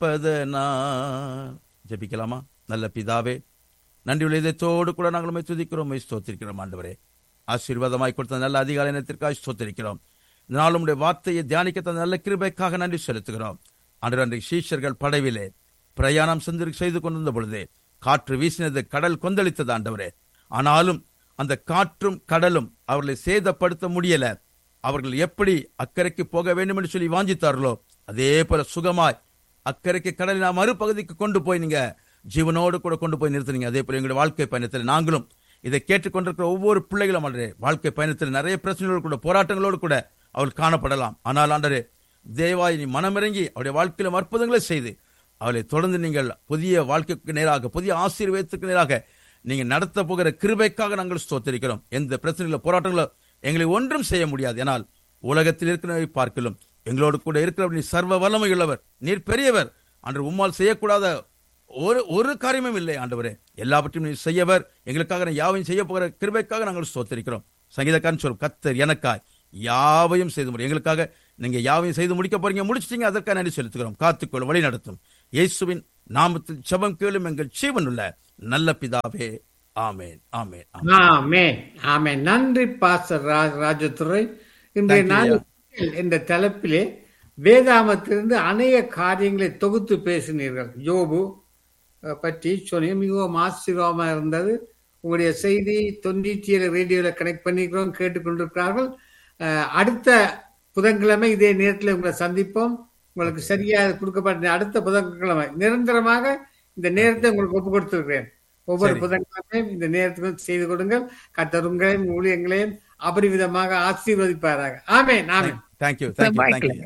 கேட்பதனா ஜெபிக்கலாமா நல்ல பிதாவே நன்றி உள்ள இதயத்தோடு கூட நாங்கள் உம்மை துதிக்கிறோம் உம்மை ஸ்தோத்திரிக்கிறோம் ஆண்டவரே ஆசீர்வாதமாய் கொடுத்த நல்ல அதிகாலை நேரத்திற்காக ஸ்தோத்திரிக்கிறோம் இந்த நாள் உம்முடைய வார்த்தையை தியானிக்க தந்த நல்ல கிருபைக்காக நன்றி செலுத்துகிறோம் அன்று அன்றைக்கு சீஷர்கள் படவிலே பிரயாணம் சென்று செய்து கொண்டிருந்த பொழுது காற்று வீசினது கடல் கொந்தளித்தது ஆண்டவரே ஆனாலும் அந்த காற்றும் கடலும் அவர்களை சேதப்படுத்த முடியல அவர்கள் எப்படி அக்கறைக்கு போக வேண்டும் என்று சொல்லி வாஞ்சித்தார்களோ அதே போல சுகமாய் அக்கறைக்கு கடலின் மறுபகுதிக்கு கொண்டு போய் நீங்க ஜீவனோடு கூட கொண்டு போய் நிறுத்துனீங்க அதே போல எங்களுடைய வாழ்க்கை பயணத்தில் நாங்களும் இதை கேட்டுக்கொண்டிருக்கிற ஒவ்வொரு பிள்ளைகளும் அன்றே வாழ்க்கை பயணத்தில் நிறைய பிரச்சனைகளோடு கூட போராட்டங்களோடு கூட அவள் காணப்படலாம் ஆனால் ஆண்டரே தேவாய் நீ மனமிறங்கி அவருடைய வாழ்க்கையிலும் அற்புதங்களை செய்து அவளை தொடர்ந்து நீங்கள் புதிய வாழ்க்கைக்கு நேராக புதிய ஆசீர்வாதத்துக்கு நேராக நீங்க நடத்த போகிற கிருபைக்காக நாங்கள் ஸ்தோத்தரிக்கிறோம் எந்த பிரச்சனைகளோ போராட்டங்களோ எங்களை ஒன்றும் செய்ய முடியாது ஆனால் உலகத்தில் இருக்கிறவரை பார்க்கலும் எங்களோடு கூட இருக்கிறவர் நீ சர்வ வல்லமை உள்ளவர் நீர் பெரியவர் அன்று உம்மால் செய்யக்கூடாத ஒரு ஒரு காரியமும் இல்லை ஆண்டவரே எல்லாவற்றையும் நீ செய்யவர் எங்களுக்காக நான் யாவையும் செய்ய போகிற கிருபைக்காக நாங்கள் ஸ்தோத்தரிக்கிறோம் சங்கீதக்காரன் சொல் கத்தர் எனக்காய் யாவையும் செய்து முடியும் எங்களுக்காக நீங்க யாவையும் செய்து முடிக்க போறீங்க முடிச்சிட்டீங்க அதற்காக நன்றி செலுத்துகிறோம் காத்துக்கொள்ள வழி நடத்தும் இயேசுவின் நாமத்தில் செபம் கேளும் எங்கள் ஜீவனுள்ள நல்ல பிதாவே ஆமேன் ஆமேன் ஆமேன். ஆமென் ஆமென் நன்றி பாஸ்டர் ராஜ் ராஜதுரை இன்றைய Thank you, நாள் இந்த தலைப்பிலே வேதாமத்திலிருந்து அநேக காரியங்களை தொகுத்து பேசினீர்கள் யோபு அஹ், பற்றி சொன்னீங்க மிகவும் ஆசீர்வாதமா இருந்தது உங்களுடைய செய்தி தொண்ணூற்றி ஏழு ரேடியோவில் கனெக்ட் பண்ணிக்கிறோம் கேட்டுக்கொண்டிருக்கிறார்கள் அஹ், அடுத்த புதன்கிழமை இதே நேரத்தில் உங்களை சந்திப்போம் உங்களுக்கு சரியா கொடுக்கப்பட்ட அடுத்த புதன்கிழமை நிரந்தரமாக இந்த நேரத்தை உங்களுக்கு ஒப்பு கொடுத்திருக்கிறேன் ஒவ்வொரு சரி. புதன்கிழமையும் இந்த நேரத்துக்கு செய்து கொடுங்கள் கர்த்தர் உங்களையும் ஊழியங்களையும் அபரிவிதமாக ஆசீர்வதிப்பாராக ஆமென் ஆமென் தேங்க்யூ தேங்க்யூ தேங்க்யூ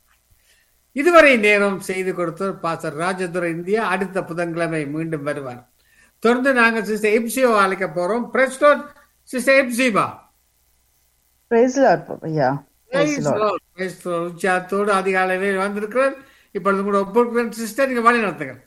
இதுவரை நேரம் செய்து கொடுத்தவர் பாசர் ராஜதுரை இந்தியா அடுத்த புதன்கிழமை மீண்டும் வருவார் தொடர்ந்து நாங்க சிஸ்டர் எப்சிஓ அழைக்க போறோம் பிரஸ்டோட் சிஸ்டர் எப்சிபா பிரைஸ் லார்ட் ஐயா பிரைஸ் லார்ட் உற்சாகத்தோடு அதிகாலையிலே வந்திருக்கிறார் இப்பொழுது கூட ஒப்புக்கிறேன் சிஸ்டர் நீங்க வழி நடத்துங்க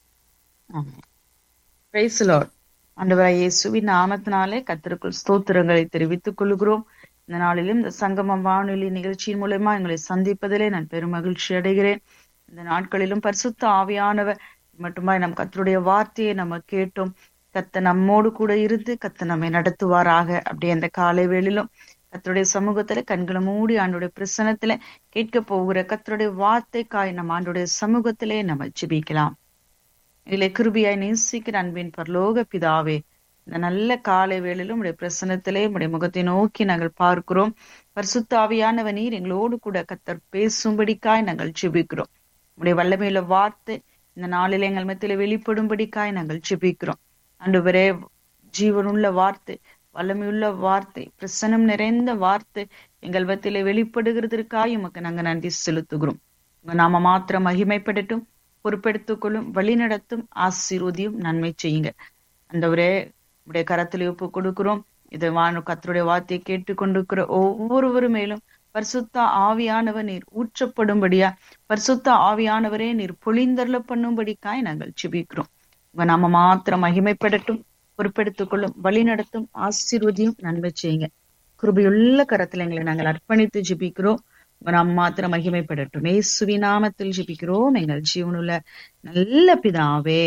பிரைஸ் லார்ட் ஆண்டவராய் இயேசுவின் நாமத்தினாலே கத்திற்குள் ஸ்தோத்திரங்களை தெரிவித்துக் கொள்கிறோம் இந்த நாளிலும் இந்த சங்கமம் வானொலி நிகழ்ச்சியின் மூலமா எங்களை சந்திப்பதிலே நான் பெரும் மகிழ்ச்சி அடைகிறேன் இந்த நாட்களிலும் பரிசுத்த ஆவியானவர் மட்டுமாய் நம் கத்தருடைய வார்த்தையை நம்ம கேட்டோம் கத்த நம்மோடு கூட இருந்து கத்த நம்மை நடத்துவாராக அப்படி அந்த காலை வேளையிலும் கத்தருடைய சமூகத்துல கண்களை மூடி ஆண்டுடைய பிரசனத்துல கேட்க போகிற கத்தருடைய வார்த்தைக்காய் நம்ம ஆண்டுடைய சமூகத்திலே நம்ம ஜெபிக்கலாம் இதிலே கிருபியாய் நேசிக்கிற அன்பின் பரலோக பிதாவே இந்த நல்ல காலை வேளையிலும் உடைய பிரசனத்திலே உடைய முகத்தை நோக்கி நாங்கள் பார்க்கிறோம் பரிசுத்த ஆவியானவ நீர் எங்களோடு கூட கத்தர் பேசும்படிக்காய் நாங்கள் ஜெபிக்கிறோம் உடைய வல்லமையுள்ள வார்த்தை இந்த நாளில் எங்கள் மத்தியில வெளிப்படும்படிக்காய் நாங்கள் ஜெபிக்கிறோம் ஆண்டவரே ஜீவனுள்ள வார்த்தை வல்லமையுள்ள வார்த்தை பிரசனம் நிறைந்த வார்த்தை எங்கள் மத்தியில வெளிப்படுகிறதற்காய் உமக்கு நாங்க நன்றி செலுத்துகிறோம் உங்க நாம மாத்திரம் மகிமைப்படட்டும் பொறுப்பெடுத்துக் கொள்ளும் வழி நடத்தும் ஆசீர்வதியும் நன்மை செய்யுங்க அந்தவரே உடைய கரத்தில் ஒப்பு கொடுக்கிறோம் இதை வான கத்தருடைய வார்த்தையை கேட்டுக்கொண்டிருக்கிற ஒவ்வொருவர் மேலும் பரிசுத்த ஆவியானவர் நீர் ஊற்றப்படும்படியா பரிசுத்த ஆவியானவரே நீர் பொழிந்தருள பண்ணும்படிக்காய் நாங்கள் ஜெபிக்கிறோம் உங்க நாம மாத்திரம் மகிமைப்படட்டும் பொறுப்பெடுத்துக் கொள்ளும் வழி நடத்தும் ஆசீர்வதியும் நன்மை செய்யுங்க கிருபையுள்ள கரத்துல எங்களை நாங்கள் அர்ப்பணித்து ஜெபிக்கிறோம் உங்க நாம் மாத்திரம் மகிமைப்படட்டும் ஏசுவி நாமத்தில் ஜெபிக்கிறோம் எங்கள் ஜீவனுள்ள நல்ல பிதாவே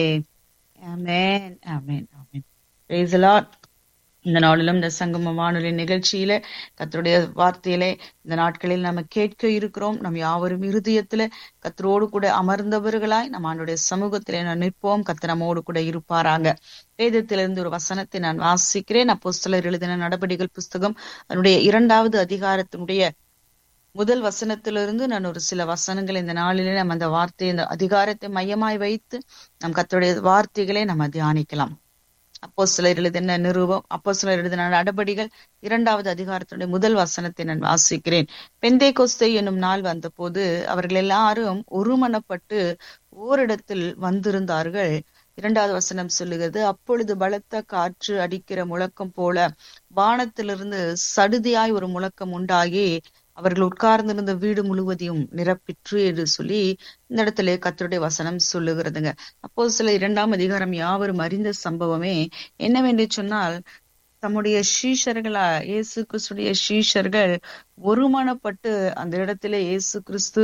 ஆமென் ஆமென் ஆமென் Praise the Lord. இந்த நாளிலும் இந்த சங்கம வானொலி நிகழ்ச்சியில கத்தருடைய வார்த்தையிலே இந்த நாட்களில் நம்ம கேட்க இருக்கிறோம் நம் யாவரும் இருதயத்துல கத்தரோடு கூட அமர்ந்தவர்களாய் நம்ம ஆண்டுடைய சமூகத்திலே நான் நிற்போம் கத்த நம்மோடு கூட இருப்பாராங்க வேதத்திலிருந்து ஒரு வசனத்தை நான் வாசிக்கிறேன் அப்போஸ்தலர் எழுதின நடபடிகள் புஸ்தகம் அதனுடைய இரண்டாவது அதிகாரத்தினுடைய முதல் வசனத்திலிருந்து நான் ஒரு சில வசனங்கள் இந்த நாளிலே நம்ம அந்த வார்த்தை இந்த அதிகாரத்தை மையமாய் வைத்து நம் கத்தருடைய வார்த்தைகளை நம்ம தியானிக்கலாம் அப்போ சிலர் எழுதின நிருபம் அப்போ சிலர் எழுதின நடபடிகள் இரண்டாவது அதிகாரத்தினுடைய முதல் வசனத்தை நான் வாசிக்கிறேன் பெந்தே கொஸ்தை என்னும் நாள் வந்தபோது அவர்கள் எல்லாரும் ஒருமனப்பட்டு ஓரிடத்தில் வந்திருந்தார்கள் இரண்டாவது வசனம் சொல்லுகிறது அப்பொழுது பலத்த காற்று அடிக்கிற முழக்கம் போல வானத்திலிருந்து சடுதியாய் ஒரு முழக்கம் உண்டாகி அவர்கள் உட்கார்ந்திருந்த வீடு முழுவதையும் நிரப்பிற்று என்று சொல்லி இந்த இடத்துல கத்தருடைய வசனம் சொல்லுகிறதுங்க அப்போ சில இரண்டாம் அதிகாரம் யாவரும் அறிந்த சம்பவமே என்னவென்று சொன்னால் தம்முடைய சீஷர்களா இயேசு கிறிஸ்துடைய சீஷர்கள் ஒருமனப்பட்டு அந்த இடத்துல இயேசு கிறிஸ்து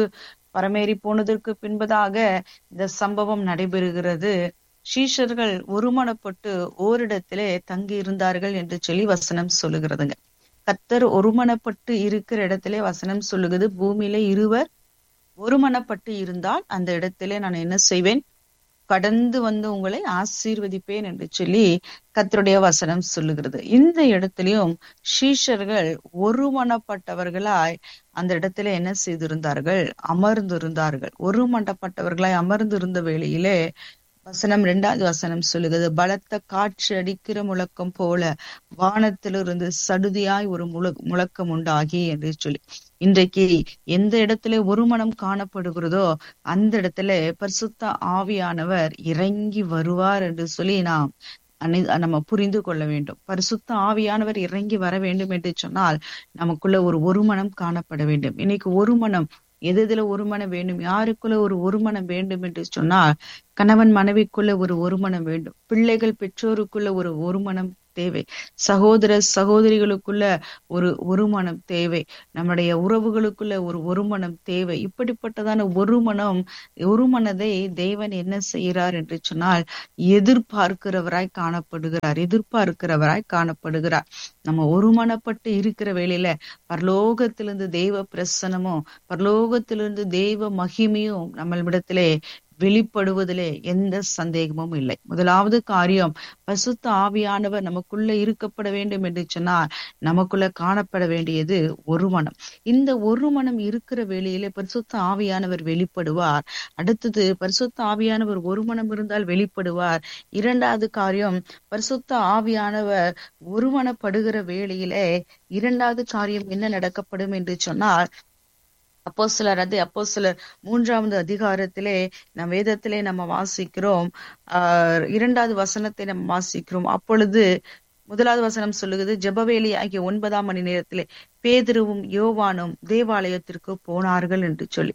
பரமேறி போனதற்கு பின்பதாக இந்த சம்பவம் நடைபெறுகிறது சீஷர்கள் ஒருமனப்பட்டு ஓரிடத்திலே தங்கி இருந்தார்கள் என்று சொல்லி வசனம் சொல்லுகிறதுங்க கத்தர் ஒருமனப்பட்டு இருக்கிற இடத்திலே வசனம் சொல்லுகிறது பூமியில இருவர் ஒருமனப்பட்டு இருந்தால் அந்த இடத்திலே நான் என்ன செய்வேன் கடந்து வந்து உங்களை ஆசீர்வதிப்பேன் என்று சொல்லி கத்தருடைய வசனம் சொல்லுகிறது இந்த இடத்திலையும் சீஷர்கள் ஒருமனப்பட்டவர்களாய் அந்த இடத்துல என்ன செய்திருந்தார்கள் அமர்ந்திருந்தார்கள் ஒருமனப்பட்டவர்களாய் அமர்ந்திருந்த வேளையிலே வசனம் இரண்டாவது வசனம் சொல்லுகிறது பலத்த காற்று அடிக்கிற முழக்கம் போல வானத்திலிருந்து சடுதியாய் ஒரு முழ முழக்கம் உண்டாகி என்று சொல்லி இன்றைக்கு எந்த இடத்துல ஒரு மனம் காணப்படுகிறதோ அந்த இடத்துல பரிசுத்த ஆவியானவர் இறங்கி வருவார் என்று சொல்லி நாம் அனை- நம்ம புரிந்து கொள்ள வேண்டும் பரிசுத்த ஆவியானவர் இறங்கி வர வேண்டும் என்று சொன்னால் நமக்குள்ள ஒரு ஒரு மனம் காணப்பட வேண்டும் இன்னைக்கு ஒரு மனம் எது எதுல ஒரு மனம் வேண்டும் யாருக்குள்ள ஒரு ஒரு மனம் வேண்டும் என்று சொன்னால் கணவன் மனைவிக்குள்ள ஒரு ஒரு மனம் வேண்டும் பிள்ளைகள் பெற்றோருக்குள்ள ஒரு ஒரு மனம் தேவை சகோதர சகோதரிகளுக்குள்ள ஒரு ஒரு மனம் தேவை நம்முடைய உறவுகளுக்குள்ள ஒரு ஒரு மனம் தேவை இப்படிப்பட்டதான ஒரு மனம் ஒரு மனதை தேவன் என்ன செய்கிறார் என்று சொன்னால் எதிர்பார்க்கிறவராய் காணப்படுகிறார் எதிர்பார்க்கிறவராய் காணப்படுகிறார் நம்ம ஒருமனப்பட்டு இருக்கிற வேளையில பரலோகத்திலிருந்து தெய்வ பிரசனமும் பரலோகத்திலிருந்து தெய்வ மகிமையும் நம்மளிடத்திலே வெளிப்படுவதிலே எந்த சந்தேகமும் இல்லை முதலாவது காரியம் பசுத்த ஆவியானவர் நமக்குள்ள இருக்கப்பட வேண்டும் என்று சொன்னால் நமக்குள்ள காணப்பட வேண்டியது ஒரு மனம் இந்த ஒரு மனம் இருக்கிற வேளையிலே பரிசுத்த ஆவியானவர் வெளிப்படுவார் அடுத்தது பரிசுத்த ஆவியானவர் ஒரு மனம் இருந்தால் வெளிப்படுவார் இரண்டாவது காரியம் பரிசுத்த ஆவியானவர் ஒருமனப்படுகிற வேளையிலே இரண்டாவது காரியம் என்ன நடக்கப்படும் என்று சொன்னால் அப்போ சிலர் அது அப்போ சிலர் மூன்றாவது அதிகாரத்திலே நம் வேதத்திலே நம்ம வாசிக்கிறோம் ஆஹ் இரண்டாவது வசனத்தை நம்ம வாசிக்கிறோம் அப்பொழுது முதலாவது வசனம் சொல்லுகிறது ஜெபவேலி ஆகிய ஒன்பதாம் மணி நேரத்திலே பேதுருவும் யோவானும் தேவாலயத்திற்கு போனார்கள் என்று சொல்லி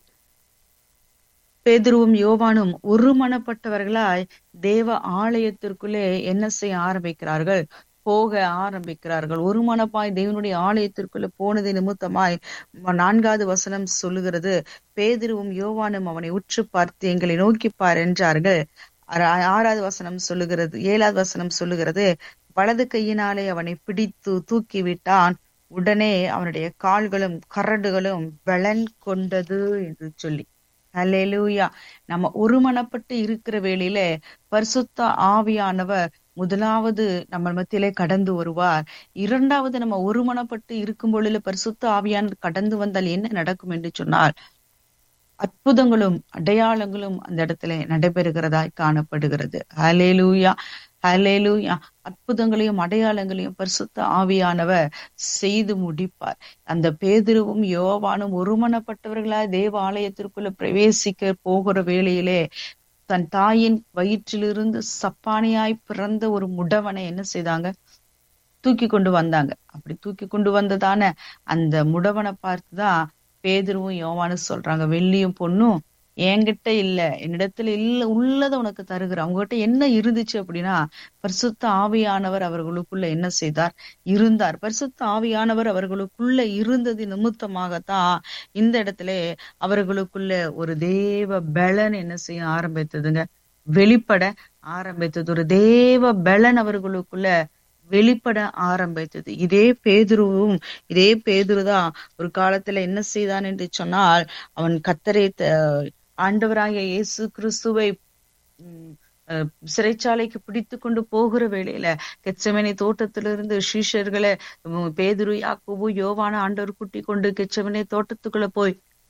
பேதுருவும் யோவானும் ஒருமனப்பட்டவர்களாய் தேவ ஆலயத்திற்குள்ளே என்ன செய்ய ஆரம்பிக்கிறார்கள் போக ஆரம்பிக்கிறார்கள் ஒரு மனப்பாய் தேவனுடைய ஆலயத்திற்குள்ள போனது நிமித்தமாய் நான்காவது வசனம் சொல்லுகிறது பேதுருவும் யோவானும் அவனை உற்று பார்த்து எங்களை நோக்கி பார் என்றார்கள் ஆறா- ஆறாவது வசனம் சொல்லுகிறது ஏழாவது வசனம் சொல்லுகிறது வலது கையினாலே அவனை பிடித்து தூக்கி விட்டான் உடனே அவனுடைய கால்களும் கரடுகளும் பலன் கொண்டது என்று சொல்லி ஹalleluya நம்ம ஒருமனப்பட்டு இருக்கிற வேளையில பரிசுத்த ஆவியானவர் முதலாவது நம்ம மத்தியிலே கடந்து வருவார் இரண்டாவது நம்ம ஒருமனப்பட்டு இருக்கும் பொழுது பரிசுத்த ஆவியானவர் கடந்து வந்தால் என்ன நடக்கும் என்று சொன்னால் அற்புதங்களும் அடையாளங்களும் அந்த இடத்துல நடைபெறுகிறதாய் காணப்படுகிறது ஹalleluya ஹalleluya அற்புதங்களையும் அடையாளங்களையும் பரிசுத்த ஆவியானவர் செய்து முடிப்பார் அந்த பேதுருவும் யோவானும் ஒருமனப்பட்டவர்களாய் தேவ ஆலயத்திற்குள்ள பிரவேசிக்க போகிற வேளையிலே தன் தாயின் வயிற்றிலிருந்து சப்பானியாய் பிறந்த ஒரு முடவனை என்ன செய்தாங்க தூக்கி கொண்டு வந்தாங்க அப்படி தூக்கி கொண்டு வந்ததான அந்த முடவனை பார்த்துதான் பேதுருவும் யோவானும் சொல்றாங்க வெள்ளியும் பொண்ணும் என்கிட்ட இல்ல என்னிடத்துல இல்ல உள்ளத உனக்கு தருகிறேன் அவங்ககிட்ட என்ன இருந்துச்சு அப்படின்னா பரிசுத்த ஆவியானவர் அவர்களுக்குள்ள என்ன செய்தார் இருந்தார் பரிசுத்த ஆவியானவர் அவர்களுக்குள்ள இருந்தது நிமித்தமாகத்தான் இந்த இடத்துல அவர்களுக்குள்ள ஒரு தேவ பலன் என்ன செய்ய ஆரம்பித்ததுங்க வெளிப்பட ஆரம்பித்தது ஒரு தேவ பலன் அவர்களுக்குள்ள வெளிப்பட ஆரம்பித்தது இதே பேதுருவும் இதே பேதுருதான் ஒரு காலத்துல என்ன செய்தான் என்று சொன்னால் அவன் கத்தரை த- ஆண்டவராகிய இயேசு கிறிஸ்துவை உம், அஹ், சிறைச்சாலைக்கு பிடித்து கொண்டு போகிற வேளையில கெச்சமனை தோட்டத்திலிருந்து சீஷர்களை உம், பேதுரு யாக்கோபு யோவான ஆண்டவர் கூட்டி கொண்டு கெச்சமனை தோட்டத்துக்குள்ள போய்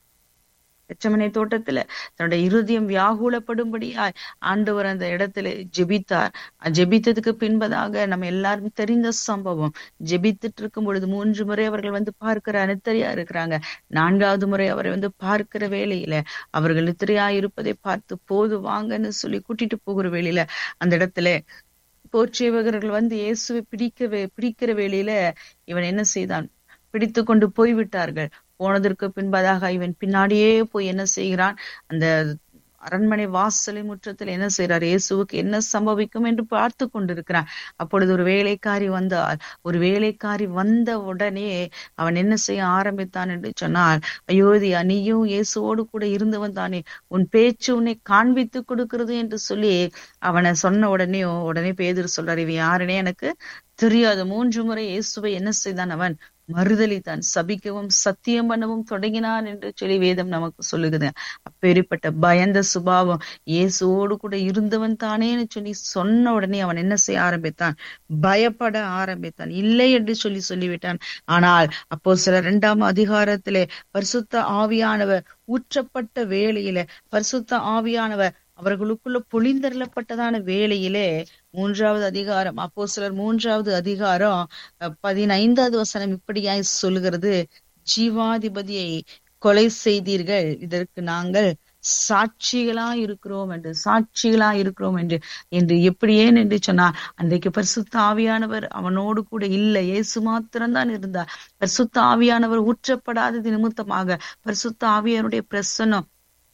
எச்சமனை தோட்டத்துல தன்னுடைய இருதயம் வியாகுலப்படும்படியாய் ஆண்டவர் அந்த இடத்துல ஜெபித்தார் ஜெபித்ததுக்கு பின்பதாக நம்ம எல்லாரும் தெரிந்த சம்பவம் ஜெபித்துட்டு இருக்கும் பொழுது மூன்று முறை அவர்கள் வந்து பார்க்கிற அனுத்தரியா இருக்கிறாங்க நான்காவது முறை அவரை வந்து பார்க்கிற வேளையில அவர்கள் நித்திரையா இருப்பதை பார்த்து போது வாங்கன்னு சொல்லி கூட்டிட்டு போகிற வேளையில அந்த இடத்துல போர்ச்சேவகர்கள் வந்து இயேசுவை பிடிக்கவே பிடிக்கிற வேளையில இவன் என்ன செய்தான் பிடித்து கொண்டு போய்விட்டார்கள் போனதற்கு பின்பதாக இவன் பின்னாடியே போய் என்ன செய்கிறான் அந்த அரண்மனை வாசலை முற்றத்தில் என்ன செய்றார் இயேசுவுக்கு என்ன சம்பவிக்கும் என்று பார்த்து கொண்டிருக்கிறான் அப்பொழுது ஒரு வேலைக்காரி வந்தால் ஒரு வேலைக்காரி வந்த உடனே அவன் என்ன செய்ய ஆரம்பித்தான் என்று சொன்னால் அயோத்தியா நீயும் இயேசுவோடு கூட இருந்தவன் தானே உன் பேச்சு உன்னை காண்பித்து கொடுக்கிறது என்று சொல்லி அவனை சொன்ன உடனே உடனே பேதுரு சொல்றாரு இவன் யாருன்னே எனக்கு தெரியாது மூன்று முறை இயேசுவை என்ன செய்தான் அவன் மறுதலித்தான் சபிக்கவும் சத்தியம் பண்ணவும் தொடங்கினான் என்று சொல்லி வேதம் நமக்கு சொல்லுகிறது அப்பேற்பட்ட பயந்த சுபாவம் இயேசுவோடு கூட இருந்தவன் தானேன்னு சொல்லி சொன்ன உடனே அவன் என்ன செய்ய ஆரம்பித்தான் பயப்பட ஆரம்பித்தான் இல்லை என்று சொல்லி சொல்லிவிட்டான் ஆனால் அப்போ சில இரண்டாம் அதிகாரத்திலே பரிசுத்த ஆவியானவர் ஊற்றப்பட்ட வேளையில பரிசுத்த ஆவியானவர் அவர்களுக்குள்ள பொழிந்தருளப்பட்டதான வேளையிலே மூன்றாவது அதிகாரம் அப்போ சிலர் மூன்றாவது அதிகாரம் அஹ், பதினைந்தாவது வசனம் இப்படியாய் சொல்லுகிறது ஜீவாதிபதியை கொலை செய்தீர்கள் இதற்கு நாங்கள் சாட்சிகளா இருக்கிறோம் என்று சாட்சிகளா இருக்கிறோம் என்று என்று எப்படி ஏன் என்று சொன்னார் அன்றைக்கு பரிசுத்த ஆவியானவர் அவனோடு கூட இல்லை இயேசு மாத்திரம்தான் இருந்தார் பரிசுத்த ஆவியானவர் ஊற்றப்படாதது நிமித்தமாக பரிசுத்த ஆவியானுடைய பிரசன்னம்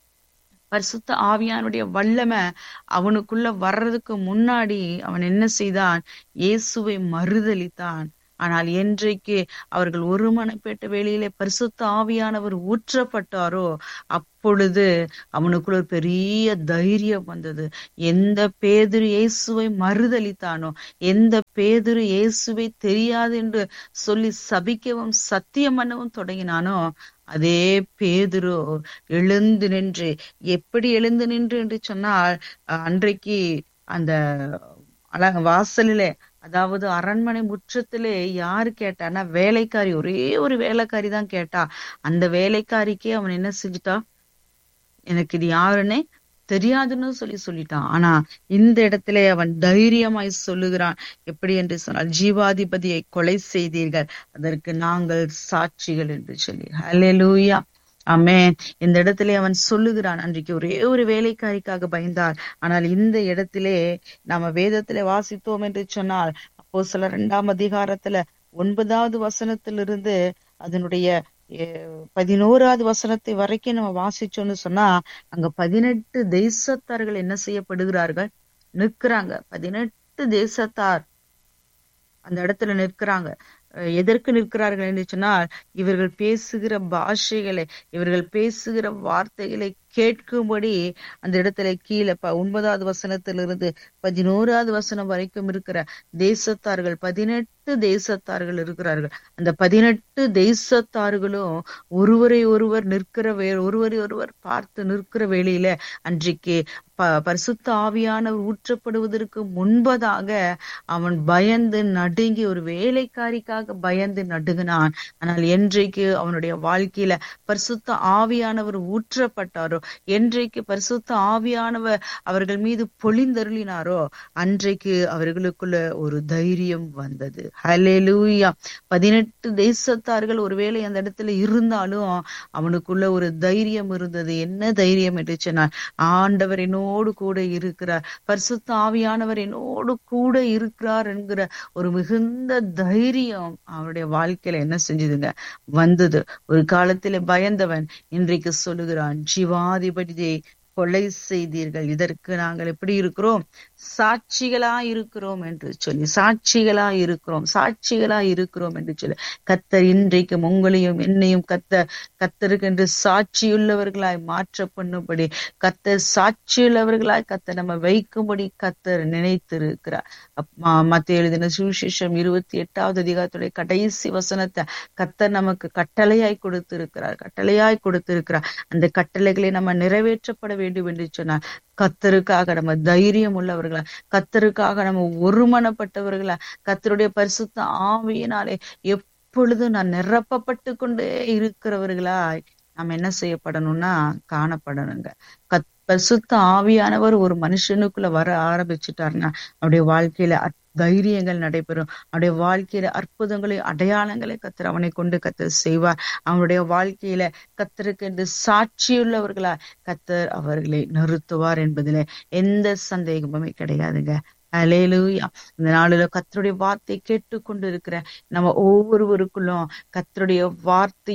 பரிசுத்த ஆவியானுடைய வல்லமை அவனுக்குள்ள வர்றதுக்கு முன்னாடி அவன் என்ன செய்தான் இயேசுவை மறுதலித்தான் ஆனால் என்றைக்கு அவர்கள் ஒருமனப்பட்ட வேளையிலே பரிசுத்த ஆவியானவர் ஊற்றப்பட்டாரோ அப்பொழுது அவனுக்குள்ள ஒரு பெரிய தைரியம் வந்தது எந்த பேதுரு இயேசுவை மறுதலித்தானோ எந்த பேதுரு இயேசுவை தெரியாது என்று சொல்லி சபிக்கவும் சத்தியம் பண்ணவும் தொடங்கினானோ அதே பேதுரு எழுந்து நின்று எப்படி எழுந்து நின்று என்று சொன்னால் அஹ், அன்றைக்கு அந்த அழக வாசலிலே அதாவது அரண்மனை முற்றத்திலே யாரு கேட்டான்னா வேலைக்காரி ஒரே ஒரு வேலைக்காரி தான் கேட்டா அந்த வேலைக்காரிக்கே அவன் என்ன செஞ்சுட்டா எனக்கு இது யாருன்னே தெரியாதுன்னு சொல்லி சொல்லிட்டான் ஆனா இந்த இடத்திலே அவன் தைரியமாய் சொல்லுகிறான் எப்படி என்று சொன்னால் ஜீவாதிபதியை கொலை செய்தீர்கள் அதற்கு நாங்கள் சாட்சிகள் என்று சொல்லி ஹalleluya ஆமென் இந்த இடத்திலே அவன் சொல்லுகிறான் அன்றைக்கு ஒரே ஒரு வேலைக்காரிக்காக பயந்தார் ஆனால் இந்த இடத்திலே நாம வேதத்திலே வாசித்தோம் என்று சொன்னால் அப்போ சில இரண்டாம் அதிகாரத்துல ஒன்பதாவது வசனத்திலிருந்து அதனுடைய அஹ், பதினோராவது வசனத்தை வரைக்கும் நம்ம வாசிச்சோம்னு சொன்னா அங்க பதினெட்டு தேசத்தார்கள் என்ன செய்யப்படுகிறார்கள் நிற்கிறாங்க பதினெட்டு தேசத்தார் அந்த இடத்துல நிற்கிறாங்க அஹ் எதற்கு நிற்கிறார்கள் என்று சொன்னால் இவர்கள் பேசுகிற பாஷைகளை இவர்கள் பேசுகிற வார்த்தைகளை கேட்கும்படி அந்த இடத்துல கீழே ப ஒன்பதாவது வசனத்திலிருந்து பதினோராவது வசனம் வரைக்கும் இருக்கிற தேசத்தார்கள் பதினெட்டு தேசத்தார்கள் இருக்கிறார்கள் அந்த பதினெட்டு தேசத்தார்களும் ஒருவரை ஒருவர் நிற்கிற வே ஒருவரை ஒருவர் பார்த்து நிற்கிற வேளையில அன்றைக்கு ப பரிசுத்த ஆவியானவர் ஊற்றப்படுவதற்கு முன்பதாக அவன் பயந்து நடுங்கி ஒரு வேலைக்காரிக்காக பயந்து நடுங்கினான் ஆனால் என்றைக்கு அவனுடைய வாழ்க்கையில பரிசுத்த ஆவியானவர் ஊற்றப்பட்டாரோ என்றைக்கு பரிசுத்த ஆவியானவர் அவர்கள் மீது பொழிந்தருளினாரோ அன்றைக்கு அவர்களுக்குள்ள ஒரு தைரியம் வந்தது ஹalleluya பதினெட்டு தேசத்தார்கள் ஒருவேளை அந்த இடத்துல இருந்தாலும் அவனுக்குள்ள ஒரு தைரியம் இருந்தது என்ன தைரியம் என்று சொன்னார் ஆண்டவர் என்னோடு கூட இருக்கிறார் பரிசுத்த ஆவியானவர் என்னோடு கூட இருக்கிறார் என்கிற ஒரு மிகுந்த தைரியம் அவனுடைய வாழ்க்கையில என்ன செஞ்சதுங்க வந்தது ஒரு காலத்துல பயந்தவன் இன்றைக்கு சொல்லுகிறான் ஜீவாதிபதியை கொலை செய்தீர்கள் இதற்கு நாங்கள் எப்படி இருக்கிறோம் சாட்சிகளா இருக்கிறோம் என்று சொல்லி சாட்சிகளா இருக்கிறோம் சாட்சிகளா இருக்கிறோம் என்று சொல்லி கத்தர் இன்றைக்கும் உங்களையும் என்னையும் கத்த கத்தருக்கு என்று சாட்சியுள்ளவர்களாய் மாற்ற பண்ணும்படி கத்தர் சாட்சியுள்ளவர்களாய் கத்தர் நம்ம வைக்கும்படி கத்தர் நினைத்திருக்கிறார் மத்திய எழுதின சுவிசேஷம் இருபத்தி எட்டாவது அதிகாரத்துடைய கடைசி வசனத்தை கத்தர் நமக்கு கட்டளையாய் கொடுத்திருக்கிறார் கட்டளையாய் கொடுத்திருக்கிறார் அந்த கட்டளைகளை நம்ம நிறைவேற்றப்பட வேண்டும் என்று சொன்னார் கத்தருக்காக நம்ம தைரியம் உள்ளவர்களா கத்தருக்காக நம்ம ஒருமனப்பட்டவர்களா கத்தருடைய பரிசுத்த ஆவியினாலே எப்பொழுதும் நான் நிரப்பப்பட்டு கொண்டே இருக்கிறவர்களாய் நாம் என்ன செய்யப்படணும்னா காணப்படணுங்க கத் பரிசுத்த ஆவியானவர் ஒரு மனுஷனுக்குள்ள வர ஆரம்பிச்சுட்டாருன்னா அவருடைய வாழ்க்கையில தைரியங்கள் நடைபெறும் அவருடைய வாழ்க்கையில அற்புதங்களை அடையாளங்களை கத்தர் அவனை கொண்டு கத்தர் செய்வார் அவனுடைய வாழ்க்கையில கத்தருக்கு என்று சாட்சியுள்ளவர்களா கத்தர் அவர்களை நிறுத்துவார் என்பதில எந்த சந்தேகமுமே கிடையாதுங்க அலேலூயா இந்த நாளில கத்தருடைய வார்த்தை கேட்டுக்கொண்டு இருக்கிற நம்ம ஒவ்வொருவருக்குள்ளும் கத்தருடைய வார்த்தையின்